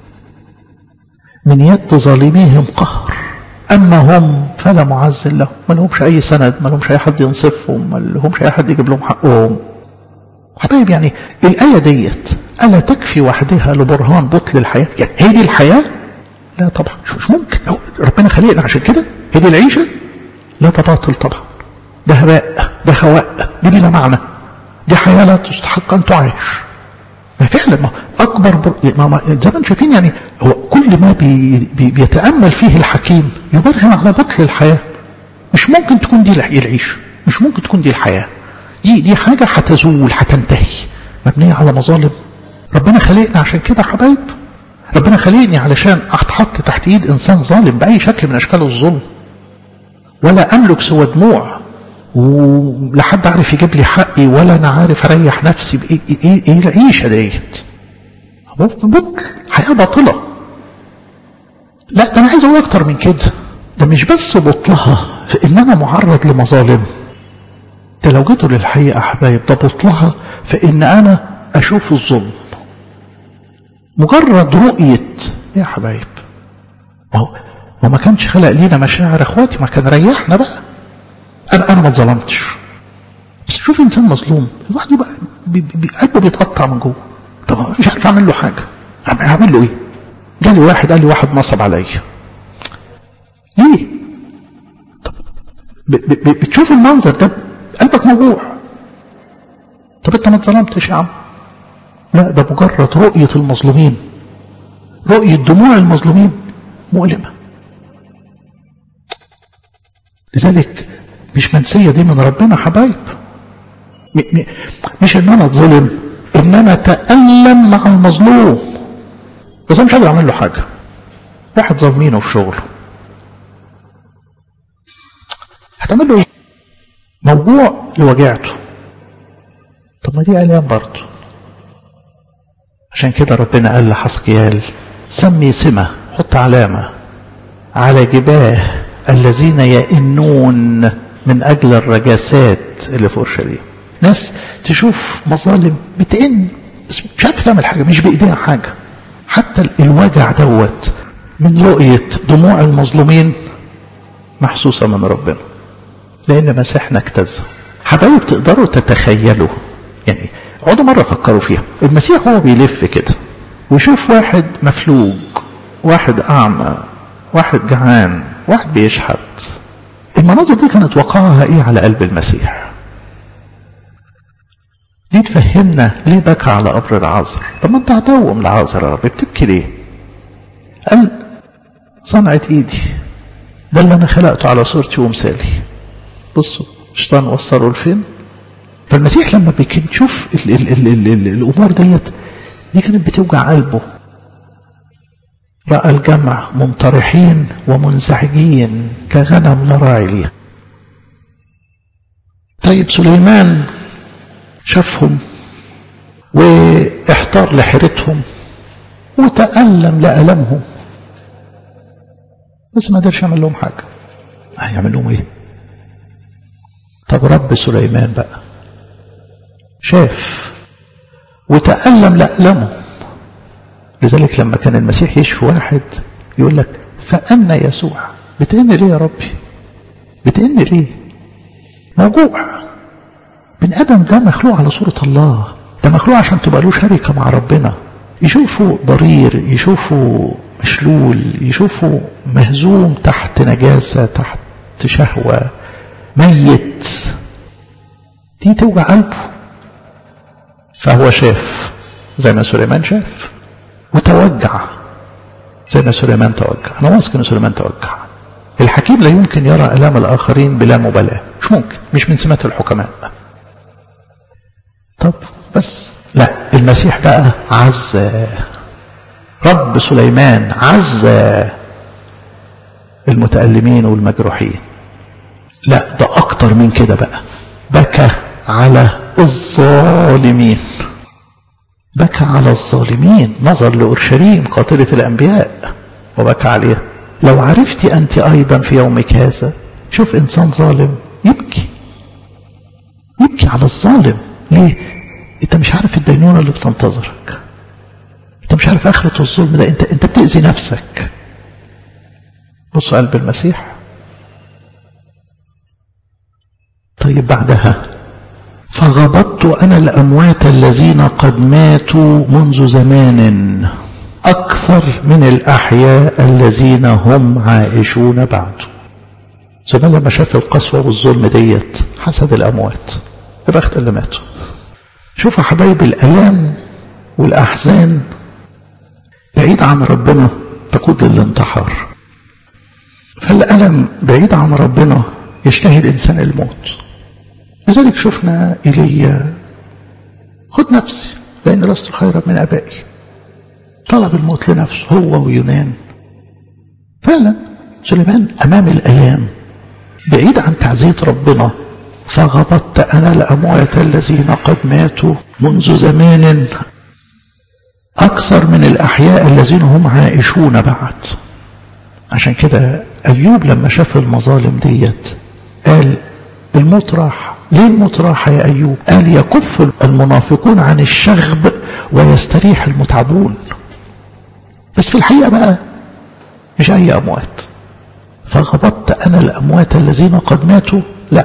من يد ظالميهم قهر أما هم فلا معز لهم ما لهمش أي سند ما لهمش أي حد ينصفهم ما لهمش أي حد يجيب لهم حقهم حبايب يعني الآية ديت ألا تكفي وحدها لبرهان بطل الحياة يعني هي دي الحياة لا طبعا مش ممكن ربنا خلقنا عشان كده هي دي العيشة لا تباطل طبعا ده هواء ده هواء دي بلا معنى دي حياة لا تستحق أن تعيش ما فعلا ما أكبر بر... ما ما زي ما انتم شايفين يعني هو كل ما بي... بي... بيتأمل فيه الحكيم يبرهن على بطل الحياة مش ممكن تكون دي العيش مش ممكن تكون دي الحياة دي دي حاجة هتزول هتنتهي مبنية على مظالم ربنا خلقنا عشان كده حبايب ربنا خلقني علشان اتحط تحت ايد انسان ظالم باي شكل من اشكال الظلم ولا املك سوى دموع ولا حد عارف يجيب لي حقي ولا انا عارف اريح نفسي بايه ايه, إيه العيشه ديت بطل حياه باطله لا ده انا عايز اقول اكتر من كده ده مش بس بطلها في ان انا معرض لمظالم ده لو جيتوا للحقيقه يا حبايب ده بطلها في ان انا اشوف الظلم مجرد رؤيه يا حبايب ما هو ما كانش خلق لينا مشاعر اخواتي ما كان ريحنا بقى انا انا ما اتظلمتش بس شوف انسان مظلوم الواحد يبقى بي بي قلبه بيتقطع من جوه طب مش عارف اعمل له حاجه اعمل له ايه جالي واحد قال لي واحد نصب عليا ليه طب بتشوف المنظر ده قلبك موجوع طب انت ما اتظلمتش يا عم لا ده مجرد رؤية المظلومين رؤية دموع المظلومين مؤلمة لذلك مش منسية دي من ربنا حبايب مش ان انا اتظلم ان انا اتألم مع المظلوم بس انا مش قادر اعمل له حاجة واحد ظالمينه في شغله هتعمل له ايه موجوع لوجعته طب ما دي الام برضه عشان كده ربنا قال لحسقيال سمي سمة حط علامة على جباه الذين يئنون من أجل الرجاسات اللي في أورشليم ناس تشوف مظالم بتئن بس مش عارف تعمل حاجة مش بإيديها حاجة حتى الوجع دوت من رؤية دموع المظلومين محسوسة من ربنا لأن مسيحنا اجتزى حبايب تقدروا تتخيلوا يعني اقعدوا مرة فكروا فيها المسيح هو بيلف كده ويشوف واحد مفلوج واحد أعمى واحد جعان واحد بيشحت المناظر دي كانت وقعها ايه على قلب المسيح دي تفهمنا ليه بكى على قبر العازر طب ما انت هتوم العازر يا رب بتبكي ليه قال صنعة ايدي ده اللي انا خلقته على صورتي ومثالي بصوا الشيطان وصله لفين فالمسيح لما بيشوف ال ال ال ال ال الامور ديت دي كانت بتوجع قلبه رأى الجمع منطرحين ومنزعجين كغنم لا راعي ليه طيب سليمان شافهم واحتار لحيرتهم وتألم لألمهم بس ما قدرش يعمل لهم حاجة هيعمل لهم ايه طب رب سليمان بقى شاف وتألم لألمهم لذلك لما كان المسيح يشفي واحد يقول لك فأنا يسوع بتأني ليه يا ربي بتأني ليه موجوع بن آدم ده مخلوق على صورة الله ده مخلوق عشان تبقى له شركة مع ربنا يشوفه ضرير يشوفه مشلول يشوفه مهزوم تحت نجاسة تحت شهوة ميت دي توجع قلبه فهو شاف زي ما سليمان شاف وتوجع زي ما سليمان توجع انا واثق ان سليمان توجع الحكيم لا يمكن يرى الام الاخرين بلا مبالاه مش ممكن مش من سمات الحكماء طب بس لا المسيح بقى عز رب سليمان عزى المتألمين والمجروحين لا ده أكتر من كده بقى بكى على الظالمين بكى على الظالمين نظر لأورشليم قاتلة الأنبياء وبكى عليها لو عرفت أنت أيضا في يومك هذا شوف إنسان ظالم يبكي يبكي على الظالم ليه انت مش عارف الدينونة اللي بتنتظرك انت مش عارف اخرة الظلم ده انت انت بتأذي نفسك بص قلب المسيح طيب بعدها فغبطت انا الاموات الذين قد ماتوا منذ زمان اكثر من الاحياء الذين هم عائشون بعد زمان لما شاف القسوة والظلم ديت حسد الاموات يا بخت اللي ماتوا شوفوا حبايب الالام والاحزان بعيد عن ربنا تقود للانتحار فالألم بعيد عن ربنا يشتهي الإنسان الموت لذلك شفنا إيليا خد نفسي لأن لست خيرا من أبائي طلب الموت لنفسه هو ويونان فعلا سليمان أمام الألام بعيد عن تعزية ربنا فغبطت أنا الأموات الذين قد ماتوا منذ زمان أكثر من الأحياء الذين هم عائشون بعد عشان كده أيوب لما شاف المظالم ديت قال الموت راح ليه الموت راح يا أيوب قال يكف المنافقون عن الشغب ويستريح المتعبون بس في الحقيقة بقى مش أي أموات فغبطت أنا الأموات الذين قد ماتوا لا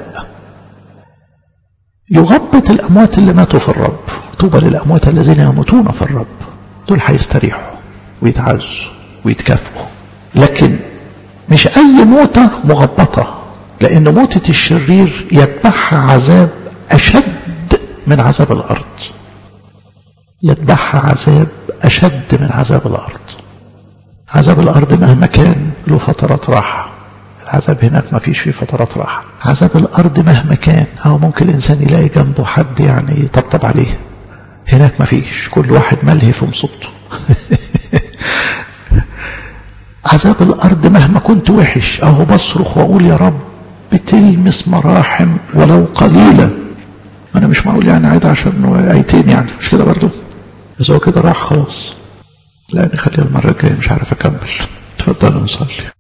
يغبط الأموات اللي ماتوا في الرب طوبى للأموات الذين يموتون في الرب دول هيستريحوا ويتعزوا ويتكافئوا لكن مش أي موتة مغبطة لأن موتة الشرير يتبعها عذاب أشد من عذاب الأرض يتبعها عذاب أشد من عذاب الأرض عذاب الأرض مهما كان له فترات راحة العذاب هناك ما فيش فيه فترات راحة عذاب الأرض مهما كان أو ممكن الإنسان يلاقي جنبه حد يعني يطبطب عليه هناك ما فيش كل واحد ملهي في مصيبته عذاب الأرض مهما كنت وحش أهو بصرخ وأقول يا رب بتلمس مراحم ولو قليلة أنا مش معقول يعني عايد عشان آيتين يعني مش كده برضو بس هو كده راح خلاص لا نخليها المرة الجاية مش عارف أكمل تفضلوا نصلي